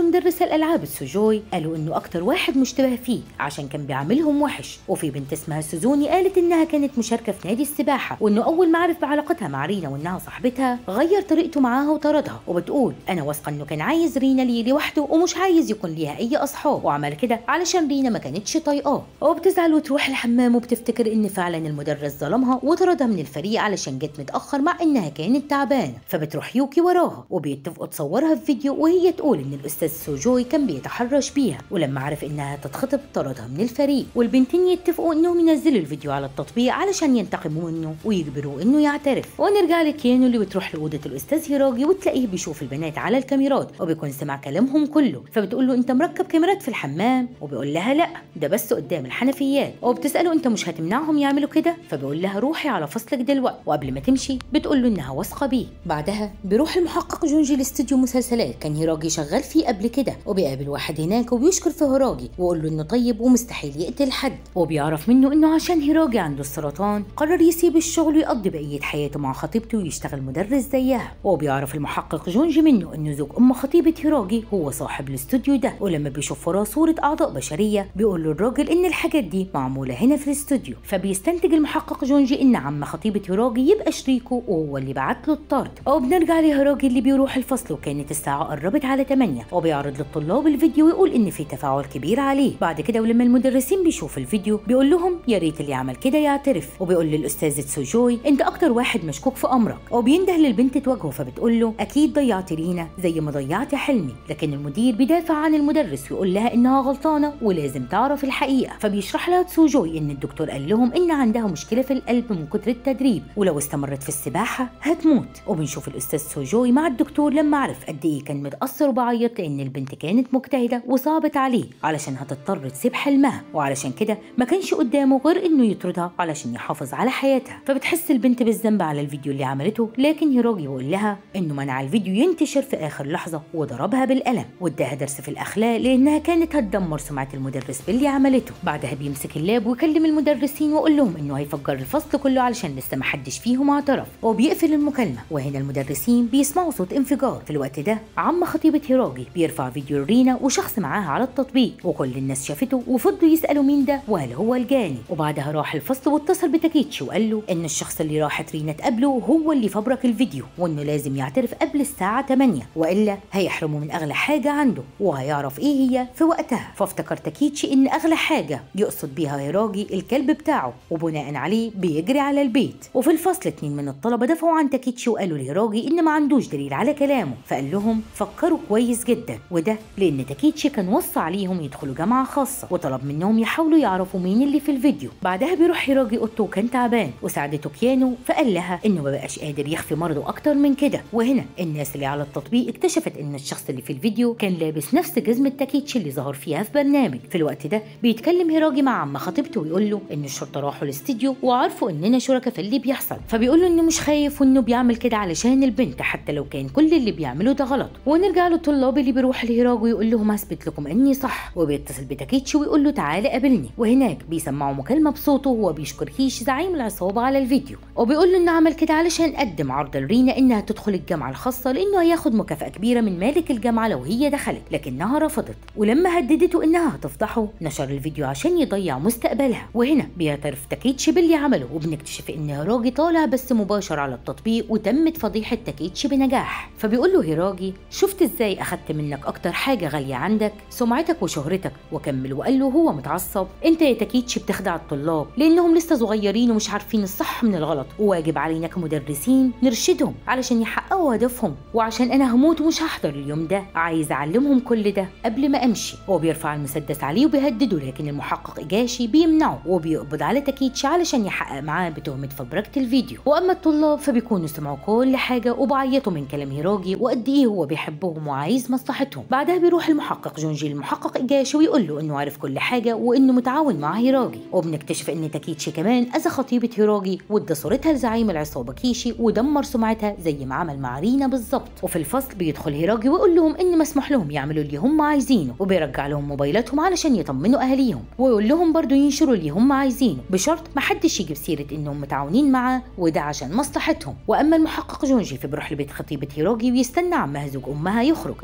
بيسالوا مدرس الالعاب السوجوي قالوا انه اكتر واحد مشتبه فيه عشان كان بيعاملهم وحش وفي بنت اسمها سوزوني قالت انها كانت مشاركه في نادي السباحه وانه اول ما عرف بعلاقتها مع رينا وانها صاحبتها غير طريقته معاها وطردها وبتقول انا واثقه انه كان عايز رينا ليه لوحده ومش عايز يكون ليها اي اصحاب وعمل كده علشان رينا ما كانتش طايقاه وبتزعل وتروح الحمام وبتفتكر ان فعلا المدرس ظلمها وطردها من الفريق علشان جت متاخر مع انها كانت تعبانه فبتروح يوكي وراها وبيتفقوا تصورها في فيديو وهي تقول ان الاستاذ سوجوي كان بيتحرش بيها ولما عرف انها تتخطب طردها من الفريق والبنتين يتفقوا انهم ينزلوا الفيديو على التطبيق علشان ينتقموا منه ويجبروه انه يعترف ونرجع لكيانو اللي بتروح لاوضه الاستاذ هيراجي وتلاقيه بيشوف البنات على الكاميرات وبيكون سمع كلامهم كله فبتقول له انت مركب كاميرات في الحمام وبيقول لها لا ده بس قدام الحنفيات وبتساله انت مش هتمنعهم يعملوا كده فبيقول لها روحي على فصلك دلوقتي وقبل ما تمشي بتقول له انها واثقه بيه بعدها بيروح المحقق جونجي لاستوديو مسلسلات كان هيراجي شغال فيه قبل كده وبيقابل واحد هناك وبيشكر في هيراجي ويقول له انه طيب ومستحيل يقتل حد وبيعرف منه انه عشان هيراجي عنده السرطان قرر يسيب الشغل ويقضي بقيه حياته مع خطيبته ويشتغل مدرس زيها وبيعرف المحقق جونجي منه انه زوج ام خطيبه هيراجي هو صاحب الاستوديو ده ولما بيشوف وراه صوره اعضاء بشريه بيقول له الراجل ان الحاجات دي معموله هنا في الاستوديو فبيستنتج المحقق جونجي ان عم خطيبه هيراجي يبقى شريكه وهو اللي بعت له الطرد وبنرجع لهيراجي اللي بيروح الفصل وكانت الساعه قربت على 8 وبيعرض للطلاب الفيديو ويقول ان في تفاعل كبير عليه بعد كده ولما المدرسين بيشوفوا الفيديو بيقول لهم يا ريت اللي عمل كده يعترف وبيقول للاستاذ تسوجوي انت اكتر واحد مشكوك في امرك وبينده للبنت تواجهه فبتقول له اكيد ضيعت رينا زي ما ضيعت حلمي لكن المدير بيدافع عن المدرس ويقول لها انها غلطانه ولازم تعرف الحقيقه فبيشرح لها تسوجوي ان الدكتور قال لهم ان عندها مشكله في القلب من كتر التدريب ولو استمرت في السباحه هتموت وبنشوف الاستاذ سوجوي مع الدكتور لما عرف قد ايه كان متاثر وبعيط لان البنت كانت مجتهده وصعبت عليه علشان هتضطر تسيب حلمها وعلشان كده ما كانش قدامه غير انه يطردها علشان يحافظ على حياتها فبتحس البنت بالذنب على الفيديو اللي عملته لكن هيروجي بيقول لها انه منع الفيديو ينتشر في اخر لحظه وضربها بالقلم واداها درس في الاخلاق لانها كانت هتدمر سمعه المدرس باللي عملته بعدها بيمسك اللاب ويكلم المدرسين ويقول لهم انه هيفجر الفصل كله علشان لسه ما حدش فيهم اعترف وبيقفل المكالمه وهنا المدرسين بيسمعوا صوت انفجار في الوقت ده عم خطيبه هيراجي بيرفع فيديو رينا وشخص معاها على التطبيق وكل الناس شافته وفضلوا يسالوا مين ده وهل هو الجاني وبعدها راح الفصل واتصل بتاكيتشي وقال له ان الشخص اللي راحت رينا تقابله هو اللي فبرك الفيديو وانه لازم يعترف قبل الساعه 8 والا هيحرمه من اغلى حاجه عنده وهيعرف ايه هي في وقتها فافتكر تاكيتشي ان اغلى حاجه يقصد بيها هيراجي الكلب بتاعه وبناء عليه بيجري على البيت وفي الفصل اتنين من الطلبه دافعوا عن تاكيتشي وقالوا لهيراجي ان ما عندوش دليل على كلامه فقال لهم فكروا كويس جدا وده لان تاكيتشي كان وصى عليهم يدخلوا جامعه خاصه وطلب منهم يحاولوا يعرفوا مين اللي في الفيديو بعدها بيروح هيراجي اوضته وكان تعبان وساعدته كيانو فقال لها انه ما بقاش قادر يخفي مرضه اكتر من كده وهنا الناس اللي على التطبيق اكتشفت ان الشخص اللي في الفيديو كان لابس نفس جزمه تاكيتشي اللي ظهر فيها في برنامج في الوقت ده بيتكلم هيراجي مع عم خطيبته ويقول له ان الشرطه راحوا الاستديو وعرفوا اننا شركاء في اللي بيحصل فبيقول له انه مش خايف وانه بيعمل كده علشان البنت حتى لو كان كل اللي بيعمله ده غلط ونرجع للطلاب اللي بيروح لهيراجي ويقول لهم هثبت لكم اني صح وبيتصل بتاكيتشي ويقول له تعالى قابلني وهناك بيسمعوا مكالمه بصوته وهو بيشكر هيش زعيم العصابه على الفيديو وبيقول له انه عمل كده علشان قدم عرض لرينا انها تدخل الجامعه الخاصه لانه هياخد مكافاه كبيره من مالك الجامعه لو هي دخلت لكنها رفضت ولما هددته انها هتفضحه نشر الفيديو عشان يضيع مستقبلها وهنا بيعترف تاكيتشي باللي عمله وبنكتشف ان هيراجي طالع بس مباشر على التطبيق وتمت فضيحه تاكيتشي بنجاح فبيقول له هيراجي شفت ازاي اخدت منك اكتر حاجه غاليه عندك سمعتك وشهرتك وكمل وقال له هو متعصب انت يا تاكيتشي بتخدع الطلاب لانهم لسه صغيرين ومش عارفين الصح من الغلط وواجب علينا كمدرسين نرشدهم علشان يحققوا هدفهم وعشان انا هموت ومش هحضر اليوم ده عايز اعلمهم كل ده قبل ما امشي هو بيرفع المسدس عليه وبيهدده لكن المحقق ايجاشي بيمنعه وبيقبض على تاكيتشي علشان يحقق معاه بتهمه فبركه الفيديو واما الطلاب فبيكونوا سمعوا كل حاجه وبعيطوا من كلام هيراجي وقد ايه هو بيحبهم وعايز مصلحتهم بعدها بيروح المحقق جونجي المحقق ايجاشي ويقول له انه عارف كل حاجه وانه متعاون مع هيراجي وبنكتشف ان تاكيتشي كمان اذى خطيبه هيراجي وادى صورتها لزعيم العصابه كيشي ودمر سمعتها زي ما عمل مع رينا بالظبط وفي الفصل بيدخل هيراجي ويقول لهم ان مسموح لهم يعملوا اللي هم عايزينه وبيرجع لهم موبايلاتهم علشان يطمنوا اهاليهم ويقول لهم برضه ينشروا اللي هم عايزينه بشرط ما حدش يجيب سيره انهم متعاونين معاه وده عشان مصلحتهم واما المحقق جونجي فبيروح لبيت خطيبه هيراجي ويستنى عمها زوج امها يخرج وده علشان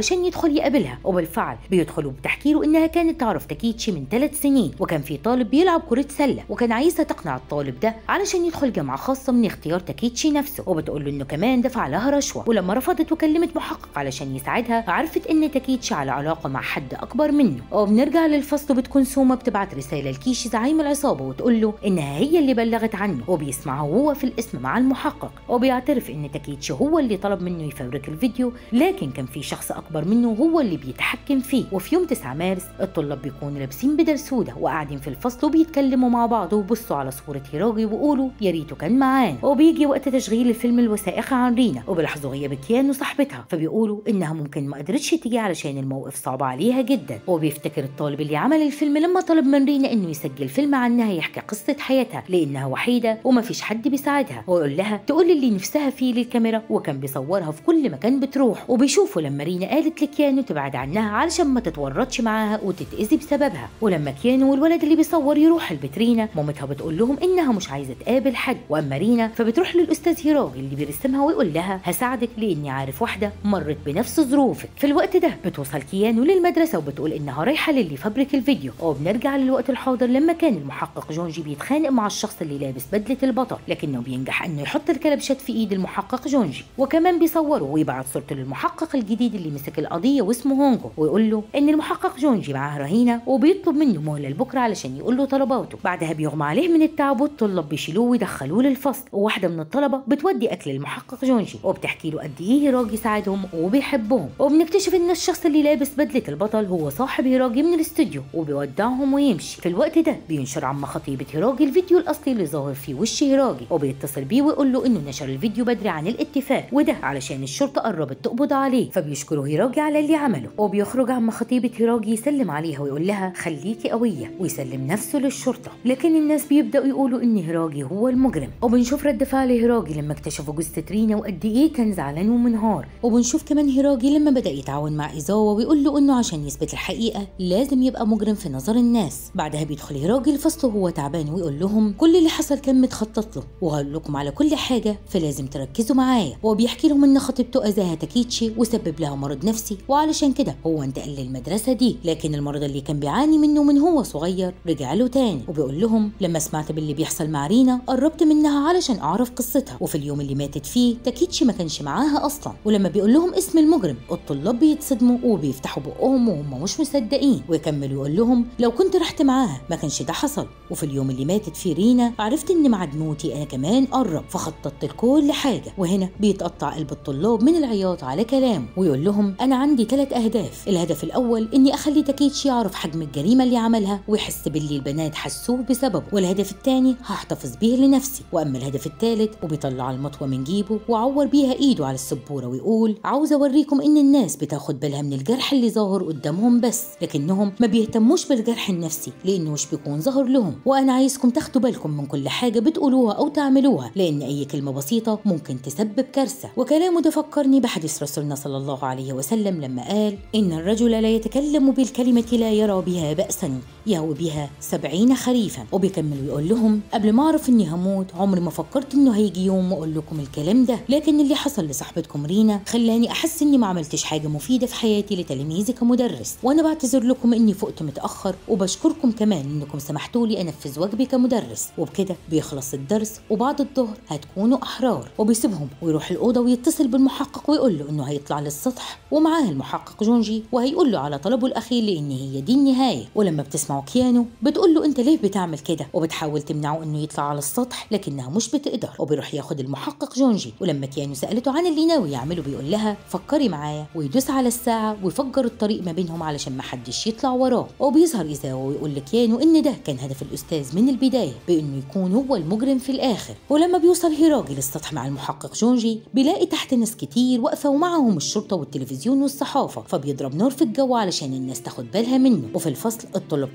علشان يدخل يقابلها وبالفعل بيدخل وبتحكي له انها كانت تعرف تاكيتشي من ثلاث سنين وكان في طالب بيلعب كرة سلة وكان عايزة تقنع الطالب ده علشان يدخل جامعة خاصة من اختيار تاكيتشي نفسه وبتقول له انه كمان دفع لها رشوة ولما رفضت وكلمت محقق علشان يساعدها عرفت ان تاكيتشي على علاقة مع حد اكبر منه وبنرجع للفصل وبتكون سوما بتبعت رسالة لكيشي زعيم العصابة وتقول له انها هي اللي بلغت عنه وبيسمعها هو في الاسم مع المحقق وبيعترف ان تاكيتشي هو اللي طلب منه يفبرك الفيديو لكن كان في شخص اكبر منه هو اللي بيتحكم فيه وفي يوم 9 مارس الطلاب بيكونوا لابسين بدل سودا وقاعدين في الفصل وبيتكلموا مع بعض وبصوا على صورة هيراجي ويقولوا يا ريته كان معانا وبيجي وقت تشغيل الفيلم الوثائقي عن رينا وبيلاحظوا غياب كيان وصاحبتها فبيقولوا انها ممكن ما قدرتش تيجي علشان الموقف صعب عليها جدا وبيفتكر الطالب اللي عمل الفيلم لما طلب من رينا انه يسجل فيلم عنها يحكي قصة حياتها لانها وحيدة وما فيش حد بيساعدها ويقول لها تقول اللي نفسها فيه للكاميرا وكان بيصورها في كل مكان بتروح وبيشوفوا لما رينا قالت لكيانو تبعد عنها علشان ما تتورطش معاها وتتأذي بسببها ولما كيانو والولد اللي بيصور يروح البيت رينا مامتها بتقول لهم انها مش عايزه تقابل حد واما رينا فبتروح للاستاذ هيراجي اللي بيرسمها ويقول لها هساعدك لاني عارف واحده مرت بنفس ظروفك في الوقت ده بتوصل كيانو للمدرسه وبتقول انها رايحه للي فبرك الفيديو وبنرجع للوقت الحاضر لما كان المحقق جونجي بيتخانق مع الشخص اللي لابس بدله البطل لكنه بينجح انه يحط الكلبشات في ايد المحقق جونجي وكمان بيصوره ويبعت صورته للمحقق الجديد اللي مسك القضيه واسمه هونجو ويقول له ان المحقق جونجي معاه رهينه وبيطلب منه مهله لبكره علشان يقول له طلباته بعدها بيغمى عليه من التعب والطلاب بيشيلوه ويدخلوه للفصل وواحده من الطلبه بتودي اكل للمحقق جونجي وبتحكي له قد ايه هيراجي ساعدهم وبيحبهم وبنكتشف ان الشخص اللي لابس بدله البطل هو صاحب هيراجي من الاستوديو وبيودعهم ويمشي في الوقت ده بينشر عم خطيبه هيراجي الفيديو الاصلي اللي ظاهر فيه وش هيراجي وبيتصل بيه ويقول له انه نشر الفيديو بدري عن الاتفاق وده علشان الشرطه قربت تقبض عليه فبيشكروا هيراجي على اللي عمله وبيخرج عم خطيبه هيراجي يسلم عليها ويقول لها خليكي قويه ويسلم نفسه للشرطه لكن الناس بيبداوا يقولوا ان هيراجي هو المجرم وبنشوف رد فعل هيراجي لما اكتشفوا جثه رينا وقد ايه كان زعلان ومنهار وبنشوف كمان هيراجي لما بدا يتعاون مع ايزاوا ويقول له انه عشان يثبت الحقيقه لازم يبقى مجرم في نظر الناس بعدها بيدخل هيراجي الفصل وهو تعبان ويقول لهم كل اللي حصل كان متخطط له وهقول لكم على كل حاجه فلازم تركزوا معايا وبيحكي لهم ان خطيبته اذاها تاكيتشي وسبب لها مرض نفسي وعلشان كده هو انتقل للمدرسه دي لكن المرض اللي كان بيعاني منه من هو صغير رجع له تاني وبيقول لهم لما سمعت باللي بيحصل مع رينا قربت منها علشان اعرف قصتها وفي اليوم اللي ماتت فيه تاكيتشي ما كانش معاها اصلا ولما بيقول لهم اسم المجرم الطلاب بيتصدموا وبيفتحوا بقهم وهم مش مصدقين ويكمل يقول لهم لو كنت رحت معاها ما كانش ده حصل وفي اليوم اللي ماتت فيه رينا عرفت ان ميعاد موتي انا كمان قرب فخططت لكل حاجه وهنا بيتقطع قلب الطلاب من العياط على كلامه ويقول لهم انا عندي ثلاث اهداف الهدف الاول اني اخلي تاكيتشي يعرف حجم الجريمه اللي عملها ويحس باللي البنات حسوه بسببه والهدف الثاني هحتفظ بيه لنفسي واما الهدف الثالث وبيطلع المطوه من جيبه وعور بيها ايده على السبوره ويقول عاوز اوريكم ان الناس بتاخد بالها من الجرح اللي ظاهر قدامهم بس لكنهم ما بيهتموش بالجرح النفسي لانه مش بيكون ظاهر لهم وانا عايزكم تاخدوا بالكم من كل حاجه بتقولوها او تعملوها لان اي كلمه بسيطه ممكن تسبب كارثه وكلامه ده فكرني بحديث رسولنا صلى الله عليه وسلم لما قال ان الرجل لا يتكلم بالكلمه لا يرى بها باسا يهوي بها سبعين خريفا وبيكمل ويقول لهم قبل ما اعرف اني هموت عمري ما فكرت انه هيجي يوم واقول لكم الكلام ده لكن اللي حصل لصاحبتكم رينا خلاني احس اني ما عملتش حاجه مفيده في حياتي لتلاميذي كمدرس وانا بعتذر لكم اني فقت متاخر وبشكركم كمان انكم سمحتوا لي انفذ واجبي كمدرس وبكده بيخلص الدرس وبعد الظهر هتكونوا احرار وبيسيبهم ويروح الاوضه ويتصل بالمحقق ويقول له انه هيطلع للسطح ومعاه المحقق جونجي وهيقول له على طلبه الاخير لان هي دي النهايه ولما بتسمعوا كيانو بتقول له انت ليه بتعمل كده وبتحاول تمنعه انه يطلع على السطح لكنها مش بتقدر وبيروح ياخد المحقق جونجي ولما كيانو سالته عن اللي ناوي يعمله بيقول لها فكري معايا ويدوس على الساعه ويفجر الطريق ما بينهم علشان ما حدش يطلع وراه وبيظهر ايزاوا ويقول لكيانو ان ده كان هدف الاستاذ من البدايه بانه يكون هو المجرم في الاخر ولما بيوصل هيراجي للسطح مع المحقق جونجي بيلاقي تحت ناس كتير واقفه ومعهم الشرطه والتلفزيون والصحافه فبيضرب نار في الجو علشان الناس تاخد بالها منه وفي الفصل الطلاب كانوا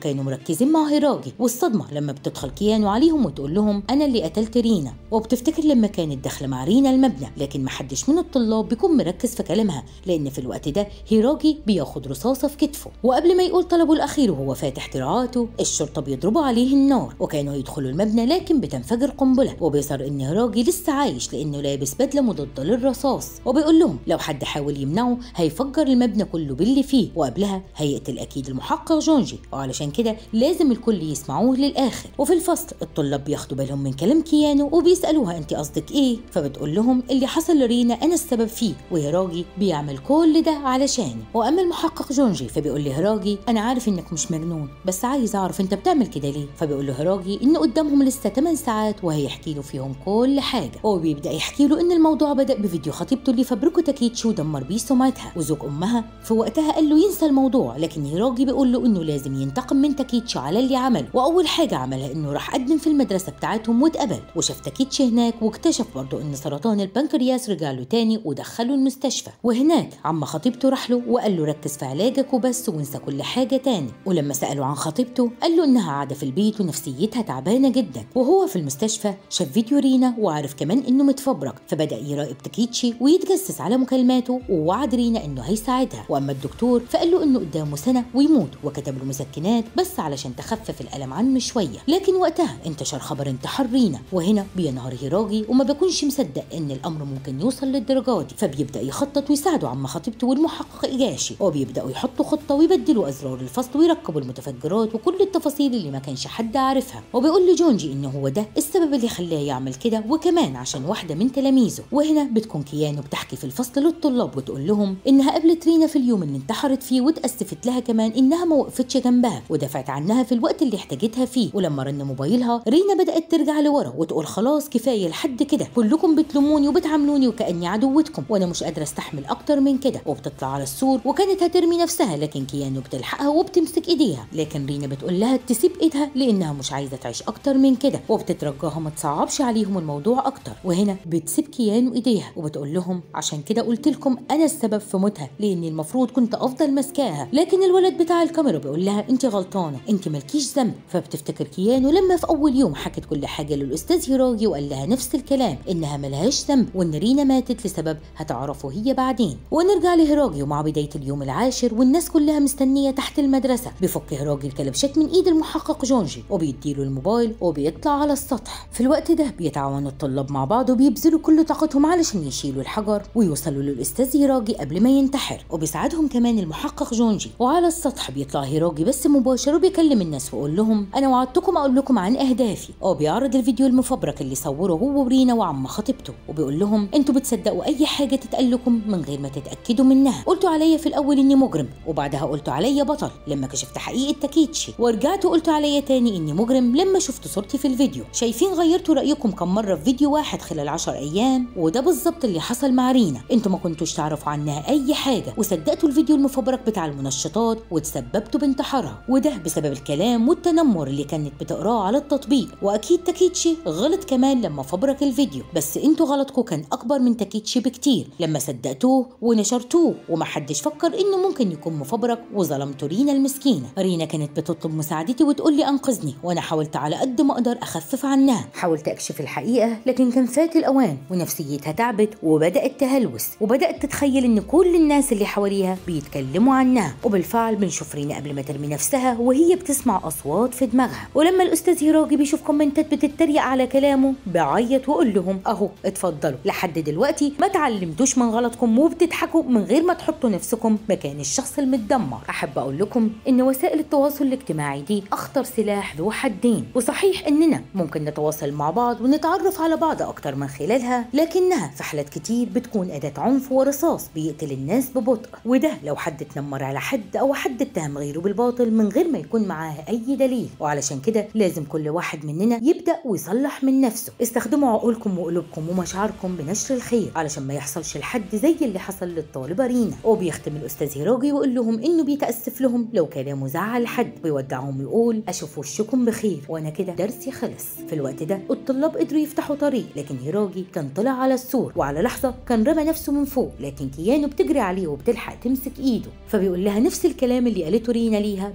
كانوا مركزين مع هيراجي والصدمه لما بتدخل كيانو عليهم وتقول لهم انا اللي قتلت رينا وبتفتكر لما كانت داخله مع رينا المبنى لكن محدش من الطلاب بيكون مركز في كلامها لان في الوقت ده هيراجي بياخد رصاصه في كتفه وقبل ما يقول طلبه الاخير وهو فاتح دراعاته الشرطه بيضربوا عليه النار وكانوا يدخلوا المبنى لكن بتنفجر قنبله وبيظهر ان هيراجي لسه عايش لانه لابس بدله مضاده للرصاص وبيقول لهم لو حد حاول يمنعه هيفجر المبنى كله باللي فيه وقبلها هيقتل اكيد المحقق جونجي وعلشان كده لازم الكل يسمعوه للاخر وفي الفصل الطلاب بياخدوا بالهم من كلام كيانو وبيسالوها انت قصدك ايه فبتقول لهم اللي حصل لرينا انا السبب فيه وهيراجي بيعمل كل ده علشاني واما المحقق جونجي فبيقول لهيراجي انا عارف انك مش مجنون بس عايز اعرف انت بتعمل كده ليه فبيقول له هيراجي ان قدامهم لسه 8 ساعات وهيحكي له فيهم كل حاجه هو بيبدا يحكي له ان الموضوع بدا بفيديو خطيبته اللي فبركه تاكيتشي ودمر بيه سمعتها وزوج امها في وقتها قال له ينسى الموضوع لكن هيراجي بيقول له انه لازم ينتقم من تاكيتشي على اللي عمله واول حاجه عملها انه راح قدم في المدرسه بتاعتهم واتقبل وشاف تاكيتشي هناك واكتشف برضه ان سرطان البنكرياس رجع له تاني ودخله المستشفى وهناك عم خطيبته راح له وقال له ركز في علاجك وبس وانسى كل حاجه تاني ولما سالوا عن خطيبته قال له انها قاعده في البيت ونفسيتها تعبانه جدا وهو في المستشفى شاف فيديو رينا وعرف كمان انه متفبرك فبدا يراقب تاكيتشي ويتجسس على مكالماته ووعد رينا انه هيساعدها واما الدكتور فقال له انه قدامه سنه ويموت وكتب له مسكنات بس علشان تخفف الالم عنه شويه لكن وقتها انتشر خبر انتحار رينا وهنا بينهار هيراجي وما بيكونش مصدق ان الامر ممكن يوصل للدرجه دي فبيبدا يخطط ويساعده عم خطيبته والمحقق ايجاشي وبيبداوا يحطوا خطه ويبدلوا ازرار الفصل ويركبوا المتفجرات وكل التفاصيل اللي ما كانش حد عارفها وبيقول لجونجي ان هو ده السبب اللي خلاه يعمل كده وكمان عشان واحده من تلاميذه وهنا بتكون كيانو بتحكي في الفصل للطلاب وتقول لهم انها قابلت رينا في اليوم اللي انتحرت فيه واتاسفت لها كمان انها ما وقفتش جنبها ودافعت عنها في الوقت اللي احتاجتها فيه ولما رن موبايلها رينا بدات ترجع لورا وتقول خلاص كفايه لحد كده كلكم بتلوموني وبتعاملوني وكاني عدوتكم وانا مش قادره استحمل اكتر من كده وبتطلع على السور وكانت هترمي نفسها لكن كيانو بتلحقها وبتمسك ايديها لكن رينا بتقول لها تسيب ايدها لانها مش عايزه تعيش اكتر من كده وبتترجاها ما تصعبش عليهم الموضوع اكتر وهنا بتسيب كيانو ايديها وبتقول لهم عشان كده قلت لكم انا السبب في موتها لاني المفروض كنت افضل ماسكاها لكن الولد بتاع الكاميرا بيقول لها انت غلطانه انت مالكيش ذنب فبتفتكر كيانو لما في اول يوم حكت كل حاجه للاستاذ هيراجي وقال لها نفس الكلام انها ملهاش ذنب وان رينا ماتت لسبب هتعرفه هي بعدين ونرجع لهيراجي ومع بدايه اليوم العاشر والناس كلها مستنيه تحت المدرسه بيفك هيراجي الكلبشات من ايد المحقق جونجي وبيديله الموبايل وبيطلع على السطح في الوقت ده بيتعاون الطلاب مع بعض وبيبذلوا كل طاقتهم علشان يشيلوا الحجر ويوصلوا للاستاذ هيراجي قبل ما ينتحر وبيساعدهم كمان المحقق جونجي وعلى السطح بيطلع هيراجي بس مباشر وبيكلم الناس ويقول لهم انا وعدتكم اقول لكم عن اهدافي وبيعرض الفيديو المفبرك اللي صوره هو ورينا وعم خطيبته وبيقول لهم انتوا بتصدقوا اي حاجه تتقال لكم من غير ما تتاكدوا منها قلتوا عليا في الاول اني مجرم وبعدها قلتوا عليا بطل لما كشفت حقيقه تاكيتشي ورجعت قلتوا عليا تاني اني مجرم لما شفت صورتي في الفيديو شايفين غيرتوا رايكم كم مره في فيديو واحد خلال 10 ايام وده بالظبط اللي حصل مع رينا انتوا ما كنتوش تعرفوا عنها اي حاجه وصدقتوا الفيديو المفبرك بتاع المنشطات وتسببتوا بانتحارها وده بسبب الكلام والتنمر اللي كانت بتقراه على التطبيق واكيد تاكيتشي غلط كمان لما فبرك الفيديو بس انتوا غلطكم كان اكبر من تاكيتشي بكتير لما صدقتوه ونشرتوه ومحدش فكر انه ممكن يكون مفبرك وظلمتوا رينا المسكينه رينا كانت بتطلب مساعدتي وتقول لي انقذني وانا حاولت على قد ما اقدر اخفف عنها حاولت اكشف الحقيقه لكن كان فات الاوان ونفسيتها تعبت وبدات تهلوس وبدات تتخيل ان كل الناس اللي حواليها بيتكلموا عنها وبالفعل بنشوف رينا قبل ما ترمي نفسها وهي بتسمع اصوات في دماغها ولما الاستاذ هيراجي بيشوف كومنتات بتتريق على كلامه بيعيط ويقول لهم اهو اتفضلوا لحد دلوقتي ما تعلمتوش من غلطكم وبتضحكوا من غير ما تحطوا نفسكم مكان الشخص المتدمر احب اقول لكم ان وسائل التواصل الاجتماعي دي اخطر سلاح ذو حدين وصحيح اننا ممكن نتواصل مع بعض ونتعرف على بعض اكتر من خلالها لكنها في حالات كتير بتكون اداه عنف ورصاص بيقتل الناس ببطء وده لو حد اتنمر على حد او حد اتهم غيره بالباطل من غير ما يكون معاه اي دليل وعلشان كده لازم كل واحد مننا يبدا ويصلح من نفسه استخدموا عقولكم وقلوبكم ومشاعركم بنشر الخير علشان ما يحصلش لحد زي اللي حصل للطالبه رينا وبيختم الاستاذ هيراجي ويقول لهم انه بيتاسف لهم لو كلامه زعل حد ويودعهم ويقول اشوف وشكم بخير وانا كده درسي خلص في الوقت ده الطلاب قدروا يفتحوا طريق لكن هيراجي كان طلع على السور وعلى لحظه كان رمى نفسه من فوق لكن كيانو بتجري عليه وبتلحق تمسك ايده فبيقول لها نفس الكلام اللي قالته رينا ليها بانها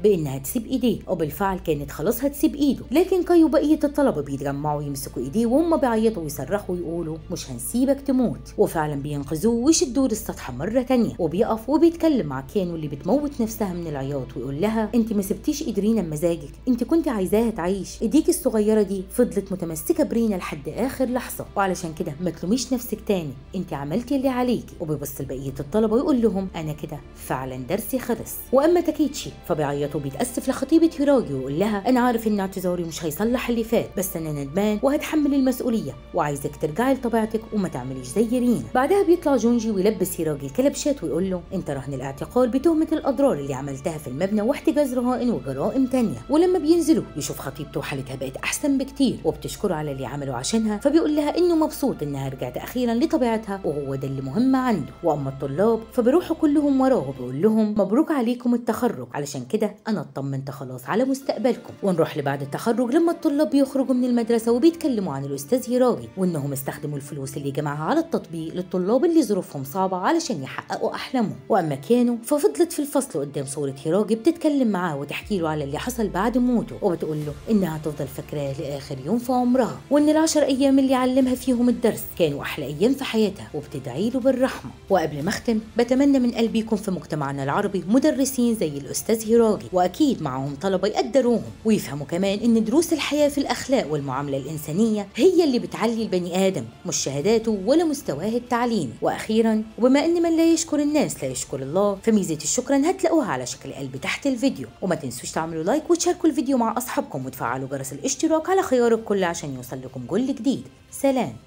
تسيب ايديه وبالفعل كانت خلاص هتسيب ايده لكن كايو بقيه الطلبه بيتجمعوا يمسكوا ايديه وهم بيعيطوا ويصرخوا ويقولوا مش هنسيبك تموت وفعلا بينقذوه ويشدوه للسطح مره تانية وبيقف وبيتكلم مع كيانو اللي بتموت نفسها من العياط ويقول لها انت ما سبتيش ايد رينا بمزاجك انت كنت عايزاها تعيش ايديك الصغيره دي فضلت متمسكه برينا لحد اخر لحظه وعلشان كده ما تلوميش نفسك تاني انت عملتي اللي عليكي وبيبص لبقيه الطلبه ويقول لهم انا كده فعلا درسي خلص واما تاكيتشي فبيعيط وبيتاسف لخطيبه هيراجي ويقول لها انا عارف ان اعتذاري مش هيصلح اللي فات بس انا ندمان وهتحمل المسؤوليه وعايزك ترجعي لطبيعتك وما تعمليش زي رينا بعدها بيطلع جونجي ويلبس هيراجي الكلبشات ويقول له انت رهن الاعتقال بتهمه الاضرار اللي عملتها في المبنى واحتجاز رهائن وجرائم تانية ولما بينزلوا يشوف خطيبته حالتها بقت احسن بكتير وبتشكره على اللي عمله عشانها فبيقول لها انه مبسوط انها رجعت اخيرا لطبيعتها وهو ده اللي مهم عنده واما الطلاب فبيروحوا كلهم وراه وبيقول لهم مبروك عليكم التخرج علشان كده انا اطمنت خلاص على مستقبلكم ونروح لبعد التخرج لما الطلاب بيخرجوا من المدرسه وبيتكلموا عن الاستاذ هيراجي وانهم استخدموا الفلوس اللي جمعها على التطبيق للطلاب اللي ظروفهم صعبه علشان يحققوا احلامهم واما كانوا ففضلت في الفصل قدام صوره هيراجي بتتكلم معاه وتحكي له على اللي حصل بعد موته وبتقول له انها هتفضل فاكراه لاخر يوم في عمرها وان العشر ايام اللي علمها فيهم الدرس كانوا احلى ايام في حياتها وبتدعي له بالرحمه وقبل ما اختم بتمنى من قلبي يكون في مجتمعنا العربي مدرسين زي الاستاذ هيراجي واكيد معاهم طلبه يقدروهم ويفهموا كمان ان دروس الحياه في الاخلاق والمعامله الانسانيه هي اللي بتعلي البني ادم مش شهاداته ولا مستواه التعليمي واخيرا وبما ان من لا يشكر الناس لا يشكر الله فميزه الشكرا هتلاقوها على شكل قلب تحت الفيديو وما تنسوش تعملوا لايك وتشاركوا الفيديو مع اصحابكم وتفعلوا جرس الاشتراك على خيار الكل عشان يوصل لكم كل جديد سلام